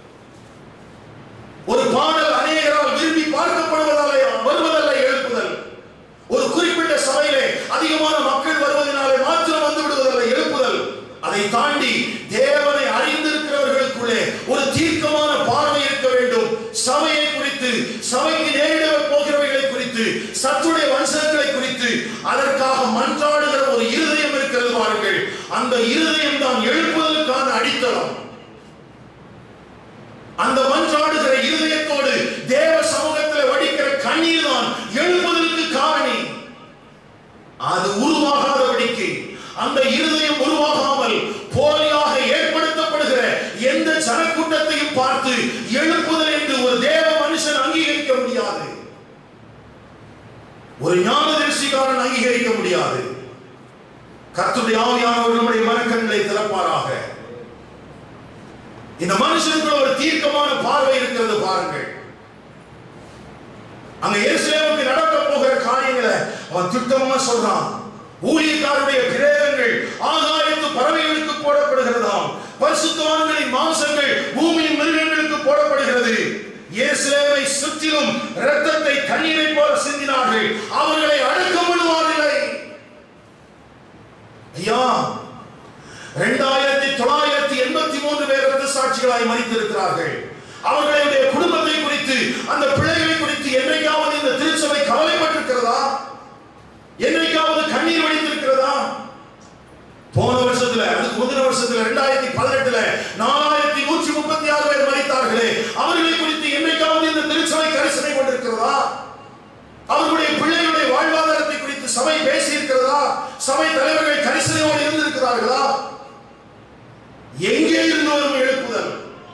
ஒரு பாடல் அநேகரால் விரும்பி பார்க்கப்படுவதால வருவதல்ல எழுப்புதல் ஒரு குறிப்பிட்ட சபையிலே அதிகமான மக்கள் வருவதனாலே மாத்திரம் வந்து விடுவதல்ல எழுப்புதல் அதை தாண்டி தேவனை அறிந்திருக்கிறவர்களுக்குள்ளே ஒரு தீர்க்கமான பார்வை இருக்க வேண்டும் சபையை குறித்து சபைக்கு நேரிட போகிறவைகளை குறித்து சத்துடைய வம்சங்களை குறித்து அதற்காக மன்றாடுகிற ஒரு இருதயம் இருக்கிறது பாருங்கள் அந்த இருதயம் தான் எழுப்புதலுக்கான அடித்தளம் அந்த மன்றாடுகிற இருதயத்தோடு தேவ சமூகத்தில் வடிக்கிற கண்ணீர் தான் எழுப்புதலுக்கு காரணி அது உருவாகாதபடிக்கு அந்த இருதயம் உருவாகாமல் போலியாக ஏற்படுத்தப்படுகிற எந்த ஜனக்கூட்டத்தையும் பார்த்து எழுப்புதல் என்று ஒரு தேவ மனுஷன் அங்கீகரிக்க முடியாது ஒரு ஞானதரிசிகாரன் அங்கீகரிக்க முடியாது கர்த்தருடைய ஆவியானவர் நம்முடைய மனக்கண்களை திறப்பாராக இந்த மனுஷனுக்குள்ள ஒரு தீர்க்கமான பார்வை இருக்கிறது பாருங்கள் அங்க எருசலேமுக்கு நடக்க போகிற காரியங்களை அவன் திட்டமா சொல்றான் ஊழியக்காரருடைய பிரேதங்கள் ஆகாயத்து பறவைகளுக்கு போடப்படுகிறதாம் பரிசுத்தவான்களின் மாம்சங்கள் பூமியின் மிருகங்களுக்கு போடப்படுகிறது இயேசுவை சுற்றிலும் இரத்தத்தை தண்ணீரை போல சிந்தினார்கள் அவர்களை அடக்க விடுவாரில்லை ஐயா இரண்டாயிரத்தி தொள்ளாயிரத்தி எண்பத்தி மூன்று பேர் இரத்த சாட்சிகளாய் மறித்திருக்கிறார்கள் அவர்களுடைய குடும்பத்தை குறித்து அந்த பிள்ளைகளை குறித்து என்றைக்காவது இந்த திருச்சபை கவலைப்பட்டிருக்கிறதா என்றைக்காவது கண்ணீர் வடித்திருக்கிறதா போன வருஷத்துல அதுக்கு முந்தின வருஷத்துல ரெண்டாயிரத்தி பதினெட்டுல நாலாயிரத்தி நூற்றி முப்பத்தி ஆறு பேர் மறித்தார்களே அவர்களை குறித்து என்னைக்காவது இந்த திருச்சபை கரிசனை கொண்டிருக்கிறதா அவர்களுடைய பிள்ளைகளுடைய வாழ்வாதாரத்தை குறித்து சபை பேசி இருக்கிறதா சபை தலைவர்கள் கரிசனையோடு இருந்திருக்கிறார்களா எங்கே இருந்து வரும் எழுப்புதல்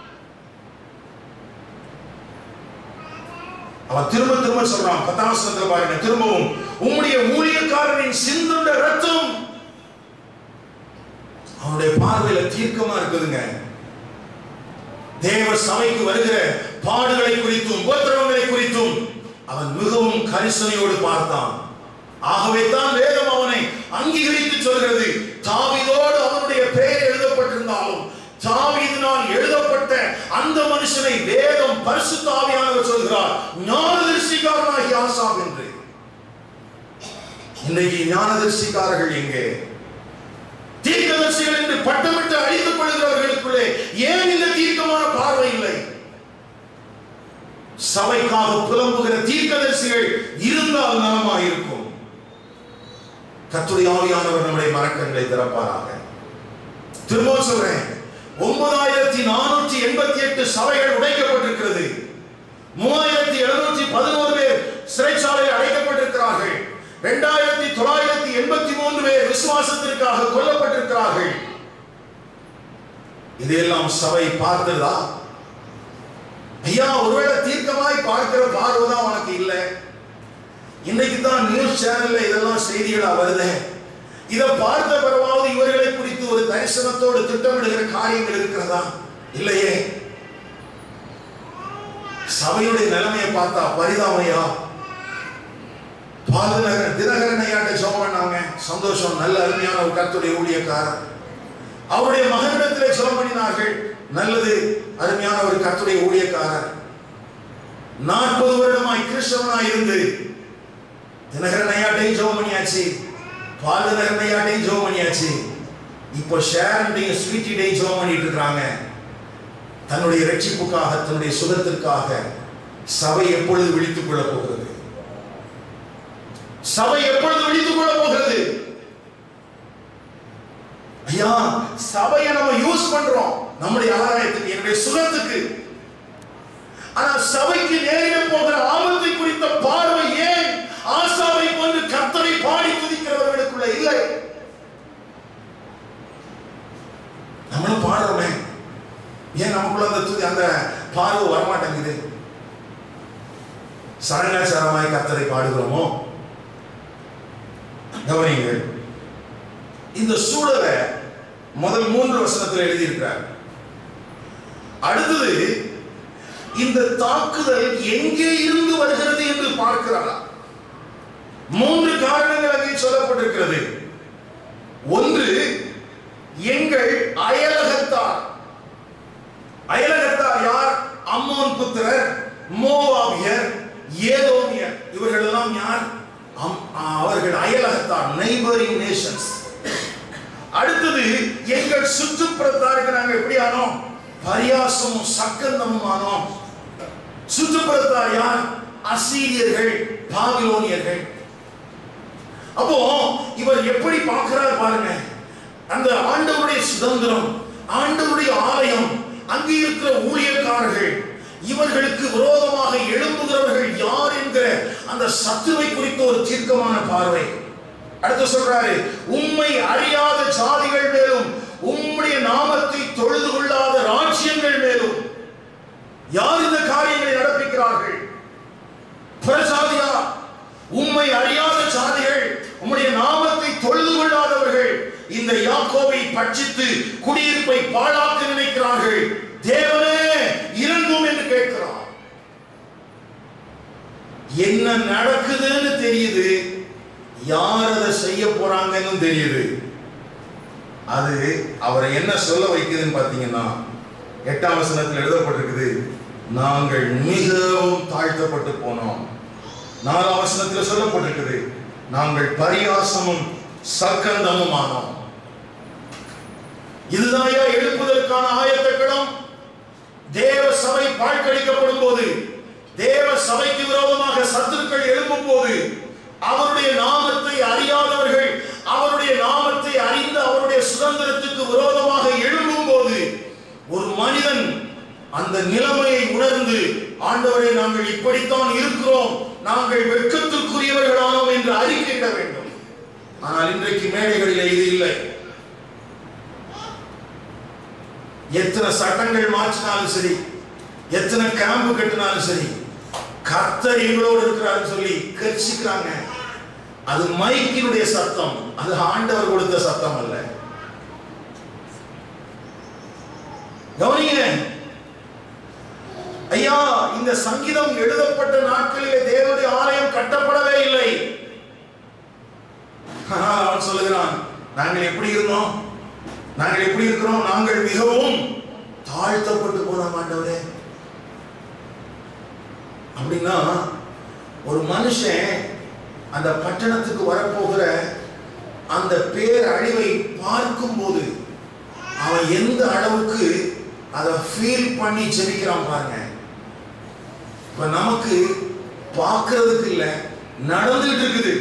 அவன் திரும்ப திரும்ப சொல்றான் பத்தாம் வசனத்துல பாருங்க திரும்பவும் உம்முடைய ஊழியக்காரனின் சிந்துண்ட ரத்தம் அவனுடைய பார்வையில தீர்க்கமா இருக்குதுங்க தேவ சபைக்கு வருகிற பாடுகளை குறித்தும் உபத்திரவங்களை குறித்தும் அவன் மிகவும் கரிசனையோடு பார்த்தான் ஆகவே தான் வேதம் அவனை அங்கீகரித்து சொல்கிறது தாவிதோடு அவனுடைய பெயர் எழுதப்பட்டிருந்தாலும் தாவீதினால் எழுதப்பட்ட அந்த மனுஷனை வேதம் பரிசுத்த ஆவியானவர் சொல்கிறார் ஞானதரிசிக்காரனாகி ஆசாப் என்று இன்னைக்கு ஞானதரிசிக்காரர்கள் எங்கே தீர்க்கதரிசிகள் என்று பட்டமிட்டு அழித்துக் கொள்கிறவர்களுக்குள்ளே ஏன் இந்த தீர்க்கமான பார்வை இல்லை சபைக்காக புலம்புகிற தீர்க்கதரிசிகள் இருந்தால் நலமாக இருக்கும் கத்துடைய ஆவியானவர் நம்முடைய மரக்கண்களை திறப்பாராக திரும்ப சொல்றேன் ஒன்பதாயிரத்தி நானூற்றி எண்பத்தி எட்டு சபைகள் உடைக்கப்பட்டிருக்கிறது மூவாயிரத்தி எழுநூற்றி பதினோரு பேர் சிறைச்சாலையில் அடைக்கப்பட்டிருக்கிறார்கள் இரண்டாயிரத்தி தொள்ளாயிரத்தி எண்பத்தி மூன்று பேர் விசுவாசத்திற்காக கொல்லப்பட்டிருக்கிறார்கள் இதையெல்லாம் சபை பார்த்ததா ஐயா ஒருவேளை தீர்க்கமாய் பார்க்கிற பார்வை தான் உனக்கு இல்லை இன்னைக்கு தான் நியூஸ் சேனல்ல இதெல்லாம் செய்திகளா வருது இதை பார்த்த பிறவாவது இவர்களை குறித்து ஒரு தரிசனத்தோடு திட்டமிடுகிற காரியங்கள் இருக்கிறதா இல்லையே சபையுடைய நிலைமையை பார்த்தா பரிதாமையா பாதுநகர் தினகரன் ஐயாட்ட ஜெபம் பண்ணாங்க சந்தோஷம் நல்ல அருமையான ஒரு கர்த்தருடைய ஊழியக்காரர் அவருடைய மகனிடத்திலே ஜெபம் பண்ணினார்கள் நல்லது அருமையான ஒரு கர்த்தருடைய ஊழியக்காரர் நாற்பது வருடமாய் கிறிஸ்தவனாய் இருந்து தினகரன் ஐயாட்டையும் ஜெபம் பண்ணியாச்சு பால் தினகரன் ஐயாட்டையும் ஜெபம் பண்ணியாச்சு இப்போ ஷேரண்டையும் ஸ்வீட்டி டே ஜோம் பண்ணிட்டு இருக்காங்க தன்னுடைய ரட்சிப்புக்காக தன்னுடைய சுகத்திற்காக சபை எப்பொழுது விழித்துக் கொள்ள போகிறது சபை எப்பொழுது விழித்துக் கொள்ள போகிறது ஐயா சபையை நம்ம யூஸ் பண்றோம் நம்முடைய ஆதாயத்துக்கு என்னுடைய சுகத்துக்கு ஆனா சபைக்கு நேரிட போகிற ஆபத்தை குறித்த பார்வை ஏன் ஆசாவை கொண்டு கர்த்தரை பாடி துதிக்கிறவர்களுக்குள்ள இல்லை நம்மளும் பாடுறோமே ஏன் நமக்குள்ள அந்த துதி அந்த பார்வை வரமாட்டேங்குது சரணாச்சாரமாய் கர்த்தரை பாடுகிறோமோ கவனிங்கள் இந்த சூழலை முதல் மூன்று வசனத்தில் எழுதியிருக்கிறார் அடுத்தது இந்த தாக்குதல் எங்கே இருந்து வருகிறது என்று பார்க்கிறாரா மூன்று காரணங்கள் அங்கே சொல்லப்பட்டிருக்கிறது ஒன்று எங்கள் அயலகத்தார் அயலகத்தார் யார் அம்மோன் புத்திரர் மோவாபியர் ஏதோமியர் இவர்கள் எல்லாம் யார் அம்- அவர்கள் அயலகத்தார் நெய்பரிங் நேஷன்ஸ் அடுத்தது எங்கள் சுற்றுப்புறத்தாருக்கு நாங்கள் எப்படி ஆனோம் பரியாசமும் சக்கந்தமும் ஆனோம் சுற்றுப்புறத்தார் யார் அசீரியர்கள் பாபிலோனியர்கள் அப்போ இவர் எப்படி பார்க்கிறார் பாருங்க அந்த ஆண்டவருடைய சுதந்திரம் ஆண்டவருடைய ஆலயம் அங்கே இருக்கிற ஊழியக்காரர்கள் இவர்களுக்கு விரோதமாக எழும்புகிறவர்கள் யார் என்கிற அந்த சத்துவை குறித்த ஒரு தீர்க்கமான பார்வை அடுத்து சொல்றாரு உம்மை அறியாத ஜாதிகள் மேலும் உம்முடைய நாமத்தை தொழுது கொள்ளாத ராஜ்யங்கள் மேலும் யார் இந்த காரியங்களை நடப்பிக்கிறார்கள் பிரசாதியா உம்மை அறியாத ஜாதிகள் உம்முடைய நாமத்தை தொழுது கொள்ளாதவர்கள் இந்த யாக்கோவை பட்சித்து குடியிருப்பை பாழாக்க நினைக்கிறார்கள் தேவனே இறங்கும் என்று கேட்கிறார் என்ன நடக்குதுன்னு தெரியுது யார் அதை செய்ய போறாங்கன்னு தெரியுது அது அவரை என்ன சொல்ல வைக்குதுன்னு பார்த்தீங்கன்னா எட்டாம் வசனத்தில் எழுதப்பட்டிருக்குது நாங்கள் மிகவும் தாழ்த்தப்பட்டு போனோம் நாலாம் வசனத்தில் சொல்லப்பட்டிருக்குது நாங்கள் பரியாசமும் சக்கந்தமும் ஆனோம் இதுதாயா எழுப்புதற்கான ஆயத்தக்களம் தேவ சபை பாழ்கடிக்கப்படும் போது தேவ சபைக்கு விரோதமாக சத்துருக்கள் எழும்பும் போது அவருடைய நாமத்தை அறியாதவர்கள் அவருடைய நாமத்தை அறிந்து அவருடைய சுதந்திரத்துக்கு விரோதமாக எழும்பும் போது ஒரு மனிதன் அந்த நிலைமையை உணர்ந்து ஆண்டவரை நாங்கள் இப்படித்தான் இருக்கிறோம் நாங்கள் வெட்கத்திற்குரியவர்களானோம் என்று அறிக்கையிட வேண்டும் ஆனால் இன்றைக்கு மேடைகளில் இது இல்லை எத்தனை சட்டங்கள் மாற்றினாலும் சரி எத்தனை கேம்பு கட்டினாலும் சரி கர்த்தர் எங்களோடு இருக்கிறாருன்னு சொல்லி கர்ச்சிக்கிறாங்க அது மைக்கினுடைய சத்தம் அது ஆண்டவர் கொடுத்த சத்தம் அல்ல கவனிங்க ஐயா இந்த சங்கீதம் எழுதப்பட்ட நாட்களிலே தேவனுடைய ஆலயம் கட்டப்படவே இல்லை ஆனால் அவன் சொல்லுகிறான் நாங்கள் எப்படி இருந்தோம் நாங்கள் எப்படி இருக்கிறோம் நாங்கள் மிகவும் தாழ்த்தப்பட்டு போனோம் ஆண்டவரே அப்படின்னா ஒரு மனுஷன் அந்த பட்டணத்துக்கு வரப்போகிற அந்த பேர் அழிவை பார்க்கும்போது அவன் எந்த அளவுக்கு அதை ஃபீல் பண்ணி ஜெபிக்கிறான் பாருங்க இப்ப நமக்கு பார்க்கிறதுக்கு இல்ல நடந்துட்டு இருக்குது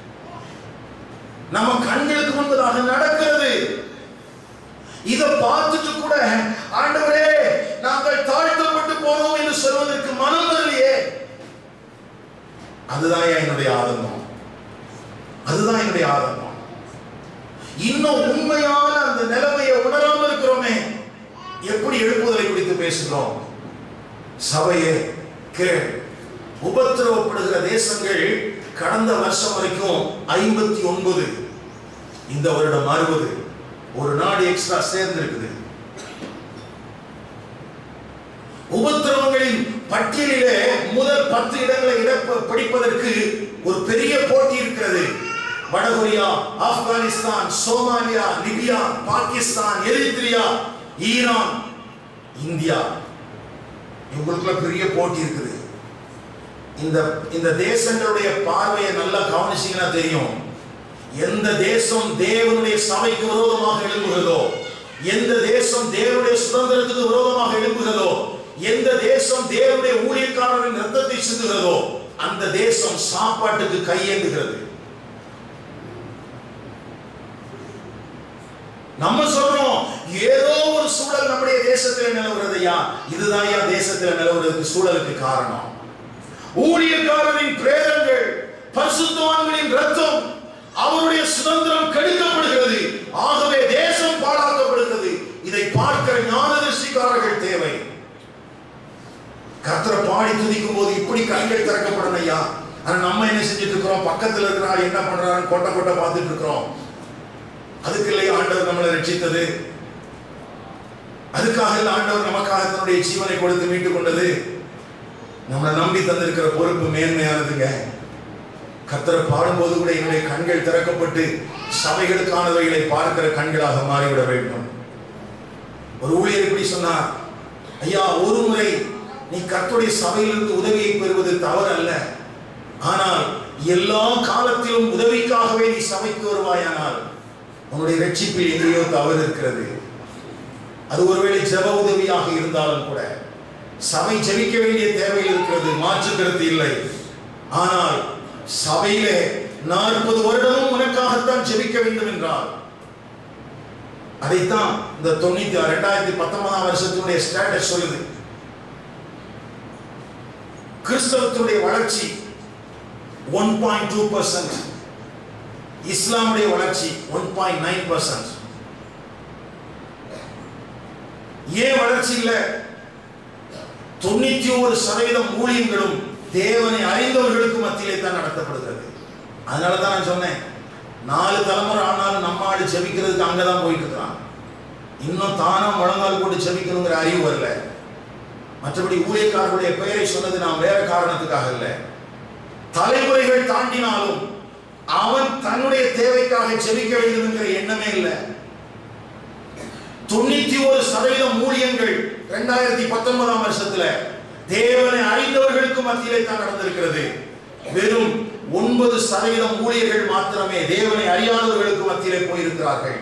நம்ம கண்களுக்கு முன்பதாக நடக்கிறது இதை பார்த்துட்டு கூட ஆண்டவரே நாங்கள் தாழ்த்தப்பட்டு போனோம் என்று சொல்வதற்கு மனம் வரலையே அதுதான் என்னுடைய ஆதங்கம் அதுதான் என்னுடைய ஆதங்கம் இன்னும் உண்மையான அந்த நிலைமையை உணராம இருக்கிறோமே எப்படி எழுப்புதலை குறித்து பேசுகிறோம் சபையே கேள் உபத்திரவப்படுகிற தேசங்கள் கடந்த வருஷம் வரைக்கும் ஐம்பத்தி ஒன்பது இந்த வருடம் அறுபது ஒரு நாடு எக்ஸ்ட்ரா சேர்ந்திருக்குது உபத்திரவங்களின் பட்டியலிலே முதல் பத்து இடங்களை இடப்ப பிடிப்பதற்கு ஒரு பெரிய போட்டி இருக்கிறது வடகொரியா Afghanistan Somalia Libya Pakistan Eritrea Iran India இவங்களுக்குள்ள பெரிய போட்டி இருக்குது இந்த இந்த தேசங்களுடைய பார்வையை நல்லா கவனிச்சீங்கன்னா தெரியும் எந்த தேசம் தேவனுடைய சபைக்கு விரோதமாக எழும்புகிறதோ எந்த தேசம் தேவனுடைய சுதந்திரத்துக்கு விரோதமாக எழும்புகிறதோ எந்த தேசம் தேவனுடைய ஊழியக்காரரின் ரத்தத்தை சிந்துகிறதோ அந்த தேசம் சாப்பாட்டுக்கு கையேந்துகிறது நம்ம சொல்றோம் ஏதோ ஒரு சூழல் நம்முடைய தேசத்தில் நிலவுறதையா இதுதான் ஐயா தேசத்தில் நிலவுறதுக்கு சூழலுக்கு காரணம் ஊழியக்காரரின் பிரேதங்கள் பரிசுத்தவான்களின் ரத்தம் அவருடைய சுதந்திரம் கெடுக்கப்படுகிறது ஆகவே தேசம் பாழாக்கப்படுகிறது இதை பார்க்கிற ஞானதர்சிக்காரர்கள் தேவை கர்த்தரை பாடி துதிக்கும் போது இப்படி கண்கள் திறக்கப்படும் ஐயா ஆனா நம்ம என்ன செஞ்சுட்டு இருக்கிறோம் பக்கத்துல இருக்கிற ஆள் என்ன பண்றாருன்னு கொட்டை கொட்டை பார்த்துட்டு இருக்கிறோம் அதுக்கு இல்லையா ஆண்டவர் நம்மளை ரட்சித்தது அதுக்காக இல்ல ஆண்டவர் நமக்காக தன்னுடைய ஜீவனை கொடுத்து மீட்டு கொண்டது நம்மளை நம்பி தந்திருக்கிற பொறுப்பு மேன்மையானதுங்க கர்த்தரை பாடும்போது கூட என்னுடைய கண்கள் திறக்கப்பட்டு சபைகளுக்கானவைகளை பார்க்கிற கண்களாக மாறிவிட வேண்டும் ஒரு ஊழியர் இப்படி சொன்னார் ஐயா ஒரு முறை நீ கர்த்தருடைய சபையிலிருந்து உதவியை பெறுவது தவறு அல்ல ஆனால் எல்லா காலத்திலும் உதவிக்காகவே நீ சபைக்கு வருவாயானால் உன்னுடைய ரட்சிப்பில் எங்கேயோ தவறு இருக்கிறது அது ஒருவேளை ஜெப உதவியாக இருந்தாலும் கூட சபை ஜெபிக்க வேண்டிய தேவை இருக்கிறது மாற்று கருத்து இல்லை ஆனால் சபையிலே நாற்பது வருடமும் உனக்காகத்தான் ஜெபிக்க வேண்டும் என்றால் அதைத்தான் இந்த தொண்ணூத்தி ரெண்டாயிரத்தி பத்தொன்பதாம் வருஷத்தினுடைய ஸ்டேட்டஸ் சொல்லுது கிறிஸ்தவத்துடைய வளர்ச்சி ஒன் பாயிண்ட் டூ பர்சன்ட் இஸ்லாமுடைய வளர்ச்சி ஒன் பாயிண்ட் நைன் பர்சன்ட் ஏன் வளர்ச்சி இல்லை தொண்ணூத்தி ஒரு சதவீதம் ஊழியங்களும் தேவனை அறிந்தவர்களுக்கு மத்தியிலே தான் நடத்தப்படுகிறது அதனால தான் நான் சொன்னேன் நாலு தலைமுறை ஆனாலும் நம்ம ஆடு ஜெபிக்கிறதுக்கு அங்கதான் போயிட்டு இருக்கிறான் இன்னும் தானா முழங்கால் போட்டு ஜெபிக்கணுங்கிற அறிவு வரல மற்றபடி ஊழியக்காரர்களுடைய பெயரை சொன்னது நாம் வேற காரணத்துக்காக இல்லை தலைமுறைகள் தாண்டினாலும் அவன் தன்னுடைய தேவைக்காக ஜெபிக்க வேண்டும் என்கிற எண்ணமே இல்லை தொண்ணூத்தி ஒரு சதவீதம் ஊழியங்கள் இரண்டாயிரத்தி பத்தொன்பதாம் வருஷத்துல தேவனை அறிந்தவர்களுக்கு மத்தியிலே தான் நடந்திருக்கிறது வெறும் ஒன்பது சதவீதம் ஊழியர்கள் மாத்திரமே தேவனை அறியாதவர்களுக்கு மத்தியிலே போயிருக்கிறார்கள்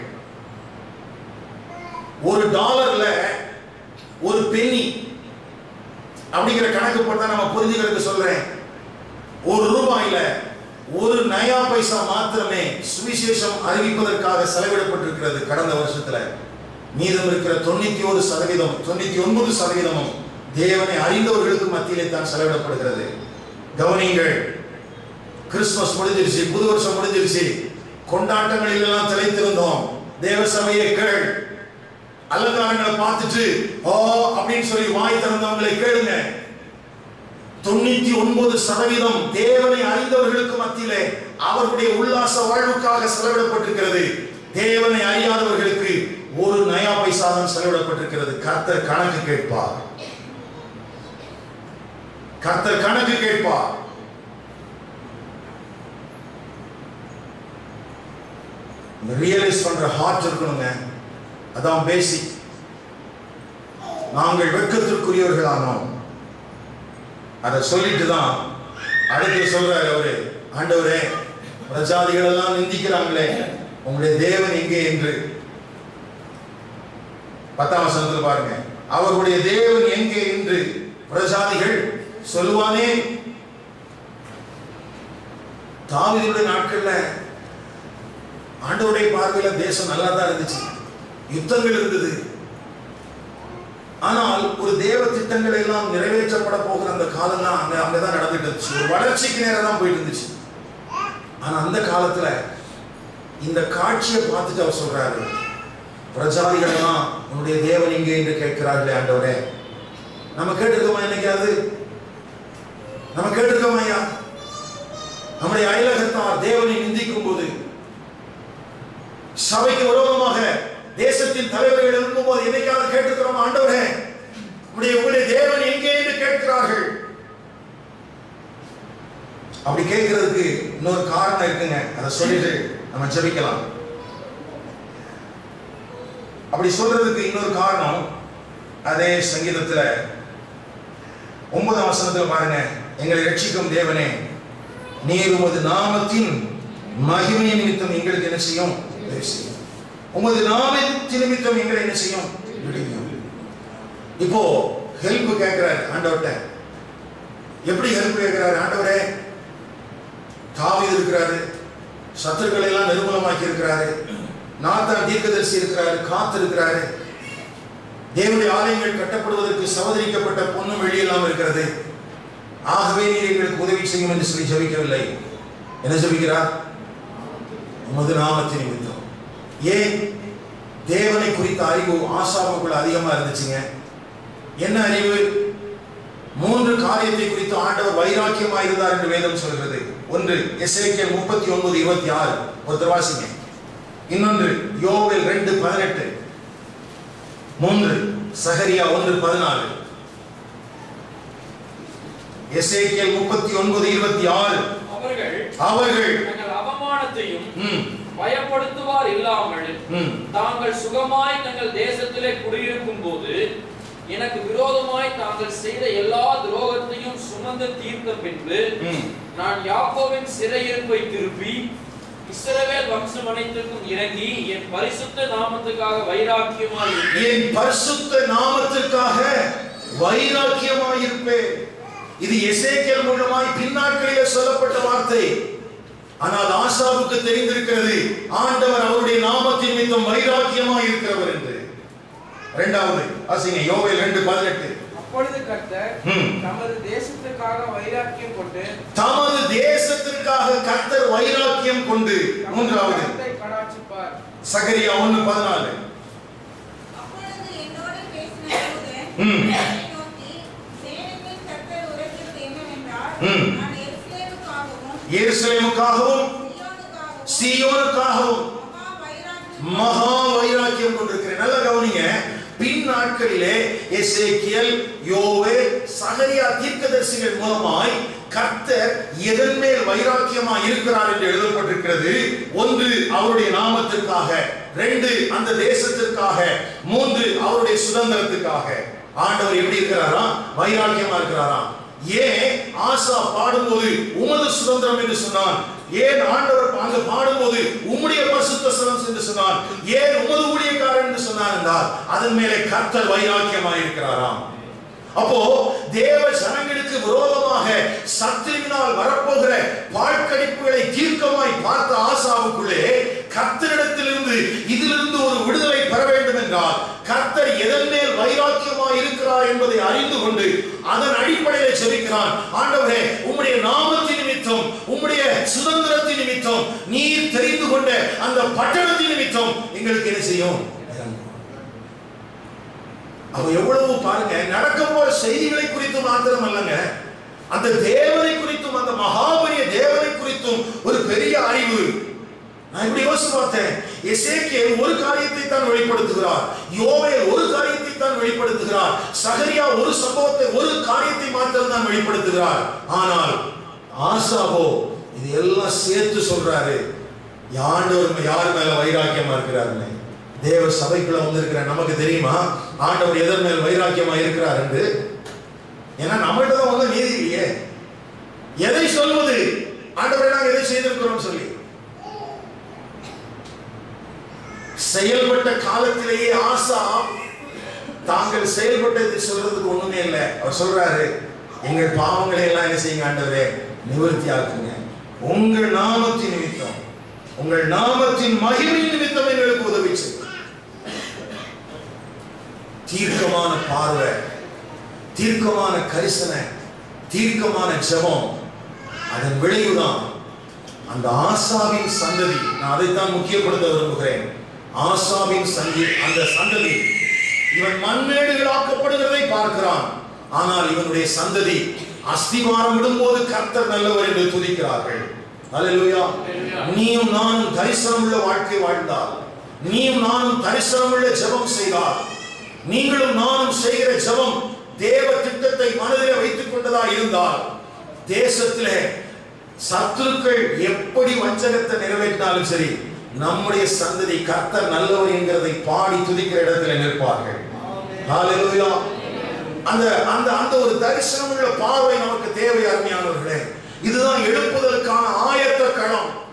ஒரு டாலர்ல ஒரு பென்னி அப்படிங்கிற கணக்கு போட்டா நம்ம புரிஞ்சுக்கிறதுக்கு சொல்றேன் ஒரு ரூபாயில ஒரு நயா பைசா மாத்திரமே சுவிசேஷம் அறிவிப்பதற்காக செலவிடப்பட்டிருக்கிறது கடந்த வருஷத்துல மீதம் இருக்கிற தொண்ணூத்தி ஒரு சதவீதம் தொண்ணூத்தி ஒன்பது சதவீதமும் தேவனை அறிந்தவர்களுக்கு மத்தியிலே தான் செலவிடப்படுகிறது கவனிங்கள் கிறிஸ்துமஸ் முடிஞ்சிருச்சு புது வருஷம் முடிஞ்சிருச்சு கொண்டாட்டங்களில் எல்லாம் திளைத்திருந்தோம் தேவ சபையை கேள் அலங்காரங்களை பார்த்துட்டு ஓ அப்படின்னு சொல்லி வாய் திறந்தவங்களை கேளுங்க தொண்ணூத்தி ஒன்பது சதவீதம் தேவனை அறிந்தவர்களுக்கு மத்தியிலே அவர்களுடைய உல்லாச வாழ்வுக்காக செலவிடப்பட்டிருக்கிறது தேவனை அறியாதவர்களுக்கு ஒரு நயா பைசா தான் செலவிடப்பட்டிருக்கிறது கர்த்தர் கணக்கு கேட்பார் கர்த்தர் கணக்கு கேட்பார் ரியலைஸ் பண்ற ஹார்ட் இருக்கணுங்க அதான் பேசிக் நாங்கள் வெட்கத்திற்குரியவர்களானோம் அதை சொல்லிட்டு தான் அடுத்து சொல்றாரு அவரு ஆண்டவரே பிரஜாதிகள் எல்லாம் நிந்திக்கிறாங்களே உங்களுடைய தேவன் எங்கே என்று பத்தாம் வசனத்தில் பாருங்க அவர்களுடைய தேவன் எங்கே என்று பிரஜாதிகள் சொல்லுவானே தாவீதுடைய நாட்கள்ல ஆண்டவருடைய பார்வையில தேசம் நல்லா தான் இருந்துச்சு யுத்தங்கள் இருந்தது ஆனால் ஒரு தேவ திட்டங்கள் எல்லாம் நிறைவேற்றப்பட போகிற அந்த காலம் தான் அங்க அங்கதான் நடந்துட்டு இருந்துச்சு ஒரு வளர்ச்சிக்கு நேரம் தான் போயிட்டு இருந்துச்சு ஆனா அந்த காலத்துல இந்த காட்சியை பார்த்துட்டு அவர் சொல்றாரு பிரஜாதிகள் எல்லாம் உன்னுடைய தேவன் இங்கே என்று கேட்கிறார்களே ஆண்டவரே நம்ம கேட்டிருக்கோமா என்னைக்காவது நம்ம கேட்டிருக்கோமா ஐயா நம்முடைய அயலகத்தார் தேவனை நிந்திக்கும் போது சபைக்கு விரோதமாக தேசத்தின் தலைவர்கள் இருக்கும்போது என்னைக்காவது கேட்டுக்கிறோம் ஆண்டவரே நம்முடைய உங்களுடைய தேவன் எங்கே என்று கேட்கிறார்கள் அப்படி கேட்கறதுக்கு இன்னொரு காரணம் இருக்குங்க அதை சொல்லிட்டு நம்ம ஜெபிக்கலாம் அப்படி சொல்றதுக்கு இன்னொரு காரணம் அதே சங்கீதத்துல ஒன்பதாம் வசனத்துல பாருங்க எங்களை ரட்சிக்கும் தேவனே நீர் உமது நாமத்தின் மகிமை நிமித்தம் எங்களுக்கு என்ன செய்யும் உதவி செய்யும் உமது நாமத்தின் நிமித்தம் எங்களை என்ன செய்யும் விடுவியும் இப்போ ஹெல்ப் கேட்கிறாரு ஆண்டவர்கிட்ட எப்படி ஹெல்ப் கேட்கிறாரு ஆண்டவரே தாவீது இருக்கிறாரு சத்துருக்களை எல்லாம் நிர்மூலமாக்கி இருக்கிறாரு நாத்தான் தீர்க்கதரிசி இருக்கிறாரு காத்து இருக்கிறாரு தேவனுடைய ஆலயங்கள் கட்டப்படுவதற்கு சவதரிக்கப்பட்ட பொன்னும் வெளியெல்லாம் இருக்கிறது ஆகவே நீர் எங்களுக்கு உதவி செய்யும் என்று சொல்லி ஜெபிக்கவில்லை என்ன ஜெபிக்கிறார் உமது நாமத்தின் நிமித்தம் ஏன் தேவனை குறித்த அறிவு ஆசாவுக்குள்ள அதிகமா இருந்துச்சுங்க என்ன அறிவு மூன்று காரியத்தை குறித்து ஆண்டவர் வைராக்கியமாக இருந்தார் என்று வேதம் சொல்கிறது ஒன்று எஸ்ஐக்கியல் முப்பத்தி ஒன்பது இருபத்தி ஆறு ஒருத்தர் வாசிங்க இன்னொன்று யோவேல் ரெண்டு பதினெட்டு மூன்று சகரியா ஒன்று பதினாறு எஸ்ஐக்கியல் முப்பத்தி ஒன்பது இருபத்தி ஆறு அவர்கள் அவர்கள் தங்கள் அவமானத்தையும் ம், பயப்படுத்துவார் இல்லாமல் ம், தாங்கள் சுகமாய் தங்கள் தேசத்திலே குடியிருக்கும் போது எனக்கு விரோதமாய் தாங்கள் செய்த எல்லா துரோகத்தையும் சுமந்து தீர்த்த பின்பு ம். நான் யாக்கோவின் சிறையிருப்பை திருப்பி இஸ்ரவேல் வம்சம் அனைத்திற்கும் இறங்கி என் பரிசுத்த நாமத்துக்காக வைராக்கியமாய் இருப்பேன். என் பரிசுத்த நாமத்திற்காக வைராக்கியமாயிருப்பேன் இது எசேக்கியல் மூலமாய் பின்னாட்களிலே சொல்லப்பட்ட வார்த்தை ஆனால் ஆசாவுக்கு தெரிந்திருக்கிறது ஆண்டவர் அவருடைய நாமத்தின் நிமித்தம் வைராக்கியமாய் இருக்கிறவர் என்று இரண்டாவது அசிங்க யோவேல் ரெண்டு பதினெட்டு அப்பொழுது கர்த்தர் ம். தமது தேசத்துக்காக வைராக்கியம் கொண்டு தமது தேசத்திற்காக கர்த்தர் வைராக்கியம் கொண்டு தமது மூன்றாவது கரத்தை கடாட்சிப்பார் சகரியா ஒன்று பதினாலு அப்பொழுது என்னோடு பேசின தூதன் ம். என்னை நோக்கி, சேனைகளின் கர்த்தர் உரைக்கிறது என்னவென்றால், ம். நான் எருசலேமுக்காகவும் எருசலேமுக்காகவும் சீயோனுக்காகவும் சீயோனுக்காகவும் மகா வைராக்கியம் மகா வைராக்கியம் கொண்டிருக்கிறேன் நல்ல கவனிங்க பின் நாட்களிலே எசேக்கியல் யோவே சகரியா தீர்க்கதரிசிகள் மூலமாய் கர்த்தர் எதன் மேல் வைராக்கியமாய் இருக்கிறார் என்று எழுதப்பட்டிருக்கிறது ஒன்று அவருடைய நாமத்திற்காக ரெண்டு அந்த தேசத்திற்காக மூன்று அவருடைய சுதந்திரத்துக்காக ஆண்டவர் எப்படி இருக்கிறாரா வைராக்கியமா இருக்கிறாரா ஏன் ஆசா பாடும்போது உமது சுதந்திரம் என்று சொன்னான் ஏன் ஆண்டவர் அங்க பாடும்போது உம்முடைய பரிசுத்த ஸ்தலம் என்று சொன்னான் ஏன் உமது ஊழியக்காரன் என்று சொன்னான் என்றால் அதன் மேலே கர்த்தர் வைராக்கியமாய் இருக்கிறாராம் அப்போ தேவ ஜனங்களுக்கு விரோதமாக சத்துருவினால் வரப்போகிற வாழ்க்கடிப்புகளை தீர்க்கமாய் பார்த்த ஆசாவுக்குள்ளே கர்த்தரிடத்திலிருந்து இதிலிருந்து ஒரு விடுதலை பெற வேண்டும் என்றால் கர்த்தர் எதன் மேல் வைராக்கியமாய் இருக்கிறார் என்பதை அறிந்து கொண்டு அதன் அடிப்படையில் ஜெபிக்கிறான் ஆண்டவரே உம்முடைய நாமத்தின் நிமித்தம் உம்முடைய சுதந்திரத்தின் நிமித்தம் நீர் தெரிந்து கொண்ட அந்த பட்டணத்தின் நிமித்தம் எங்களுக்கு என்ன செய்யும் அவ எவ்வளவு பாருங்க நடக்க போற செய்திகளை குறித்து மாத்திரம் அல்லங்க அந்த தேவனை குறித்தும் அந்த மகாபரிய தேவனை குறித்தும் ஒரு பெரிய அறிவு நான் இப்படி யோசிச்சு பார்த்தேன் எசேக்கியேல் ஒரு காரியத்தை தான் வெளிப்படுத்துகிறார் யோவேல் ஒரு காரியத்தை தான் வெளிப்படுத்துகிறார் சகரியா ஒரு சம்பவத்தை ஒரு காரியத்தை மாத்திரம் தான் வெளிப்படுத்துகிறார் ஆனால் ஆசாவோ இது எல்லாம் சேர்த்து சொல்றாரு ஆண்டவர் யார் மேல வைராக்கியமா இருக்கிறாருன்னு தேவ சபைக்குள்ள வந்திருக்கிற நமக்கு தெரியுமா ஆண்டவர் எதன் மேல் வைராக்கியமா இருக்கிறார் என்று ஏன்னா நம்மகிட்ட தான் வந்து நீதி இல்லையே எதை சொல்வது ஆண்டவரை நாங்கள் எதை செய்திருக்கிறோம் சொல்லி செயல்பட்ட காலத்திலேயே ஆசா தாங்கள் செயல்பட்டது சொல்றதுக்கு ஒண்ணுமே இல்லை அவர் சொல்றாரு எங்கள் பாவங்களை எல்லாம் என்ன செய்யுங்க ஆண்டவரே நிவர்த்தி ஆக்குங்க உங்கள் நாமத்தின் நிமித்தம் உங்கள் நாமத்தின் மகிமை நிமித்தம் எங்களுக்கு உதவி செய்யும் தீர்க்கமான பார்வை தீர்க்கமான கரிசனை தீர்க்கமான ஜெபம் அதன் விளைவுதான் அந்த ஆசாவின் சந்ததி நான் அதைத்தான் முக்கியப்படுத்த விரும்புகிறேன் ஆசாவின் சந்தி அந்த சந்ததி இவன் மண்மேடுகளாக்கப்படுகிறதை பார்க்கிறான் ஆனால் இவனுடைய சந்ததி அஸ்திவாரம் விடும்போது கர்த்தர் நல்லவர் என்று துதிக்கிறார்கள் அல்லேலூயா நீயும் நானும் தரிசனம் உள்ள வாழ்க்கை வாழ்ந்தால் நீயும் நானும் தரிசனம் உள்ள ஜெபம் செய்தால் நீங்களும் நானும் செய்கிற ஜெபம் தேவ திட்டத்தை மனதிலே வைத்துக் கொண்டதா இருந்தால் தேசத்திலே சத்துருக்கள் எப்படி வஞ்சகத்தை நிறைவேற்றினாலும் சரி நம்முடைய சந்ததி கர்த்தர் நல்லவர் என்கிறதை பாடி துதிக்கிற இடத்துல நிற்பார்கள் ஹalleluya அந்த அந்த அந்த ஒரு தரிசனம் உள்ள பார்வை நமக்கு தேவை அருமையானவர்களே இதுதான் எழுப்புதலுக்கான ஆயத்த களம்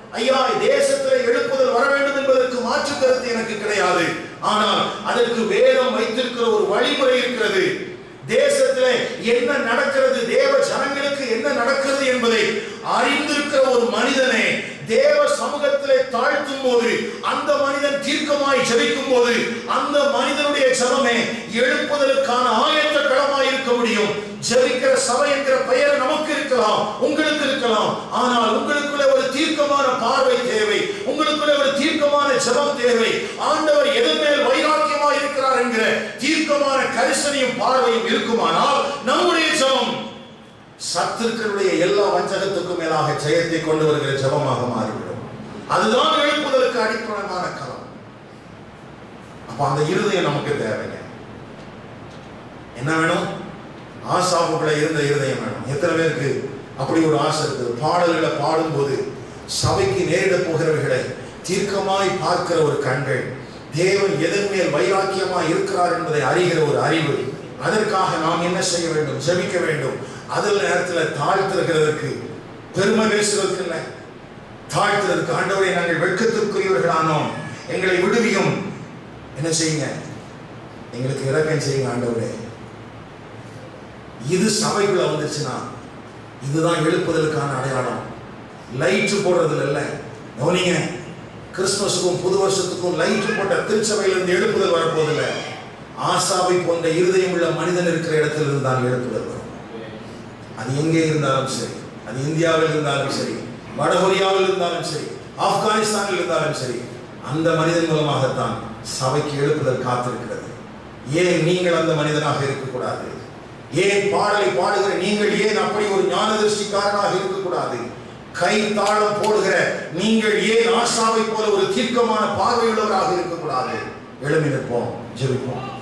ஐயா தேசத்தில் எழுப்புதல் வர வேண்டும் என்பதற்கு மாற்று கருத்து எனக்கு கிடையாது ஆனால் அதற்கு வேதம் வைத்திருக்கிற ஒரு வழிமுறை இருக்கிறது தேசத்திலே என்ன நடக்கிறது தேவ ஜனங்களுக்கு என்ன நடக்கிறது என்பதை அறிந்திருக்கிற ஒரு மனிதனை தேவ சமூகத்திலே தாழ்த்தும் போது அந்த மனிதன் தீர்க்கமாய் ஜெபிக்கும் போது அந்த மனிதனுடைய ஜெபமே எழுப்புதலுக்கான ஆயத்த களமாய் இருக்க முடியும் ஜெபிக்கிற சபை என்கிற பெயர் நமக்கு இருக்கலாம் உங்களுக்கு இருக்கலாம் ஆனால் உங்களுக்குள்ள ஒரு தீர்க்கமான பார்வை தேவை உங்களுக்குள்ள ஒரு தீர்க்கமான ஜெபம் தேவை ஆண்டவர் எதன் மேல் வைராக்கியமா இருக்கிறார் என்கிற தீர்க்கமான கரிசனையும் பார்வையும் இருக்குமானால் நம்முடைய ஜெபம் சத்துருக்களுடைய எல்லா வஞ்சகத்துக்கும் மேலாக ஜெயத்தை கொண்டு வருகிற ஜெபமாக மாறிவிடும் அதுதான் எழுப்புதலுக்கு அடிப்படையான களம் அப்ப அந்த இருதயம் நமக்கு தேவைங்க என்ன வேணும் ஆசாவுக்குள்ள இருந்த இருதயம் வேணும் எத்தனை பேருக்கு அப்படி ஒரு ஆசை இருக்குது பாடல்களை பாடும்போது சபைக்கு நேரிட போகிறவர்களை தீர்க்கமாய் பார்க்கிற ஒரு கண்கள் தேவன் எதன் மேல் வைராக்கியமாய் இருக்கிறார் என்பதை அறிகிற ஒரு அறிவு அதற்காக நாம் என்ன செய்ய வேண்டும் ஜெபிக்க வேண்டும் அதில் நேரத்தில் தாழ்த்திருக்கிறதற்கு பெருமை பேசுவதற்கு இல்லை தாழ்த்துறதுக்கு ஆண்டவரை நாங்கள் வெட்கத்துக்குரியவர்களானோம் எங்களை விடுவியும் என்ன செய்யுங்க எங்களுக்கு இறக்கம் செய்யுங்க ஆண்டவரே இது சபைக்குள்ள வந்துச்சுன்னா இதுதான் எழுப்புதலுக்கான அடையாளம் லைட் போடுறதுல இல்ல கவனிங்க கிறிஸ்துமஸுக்கும் புது வருஷத்துக்கும் லைட் போட்ட திருச்சபையிலிருந்து எழுப்புதல் வரப்போதில்ல ஆசாவை போன்ற இருதயம் உள்ள மனிதன் இருக்கிற இடத்திலிருந்து தான் எழுப்புதல் வரும் அது எங்கே இருந்தாலும் சரி அது இந்தியாவில் இருந்தாலும் சரி வடகொரியாவில் இருந்தாலும் சரி ஆப்கானிஸ்தானில் இருந்தாலும் சரி அந்த மனிதன் மூலமாகத்தான் சபைக்கு எழுப்புதல் காத்திருக்கிறது ஏன் நீங்கள் அந்த மனிதனாக இருக்கக்கூடாது ஏன் பாடலை பாடுகிற நீங்கள் ஏன் அப்படி ஒரு ஞான திருஷ்டிக்காரனாக இருக்கக்கூடாது கை தாளம் போடுகிற நீங்கள் ஏன் ஆசாவை போல ஒரு தீர்க்கமான பார்வையுள்ளவராக இருக்கக்கூடாது எழுமி நிற்போம் ஜெபிப்போம்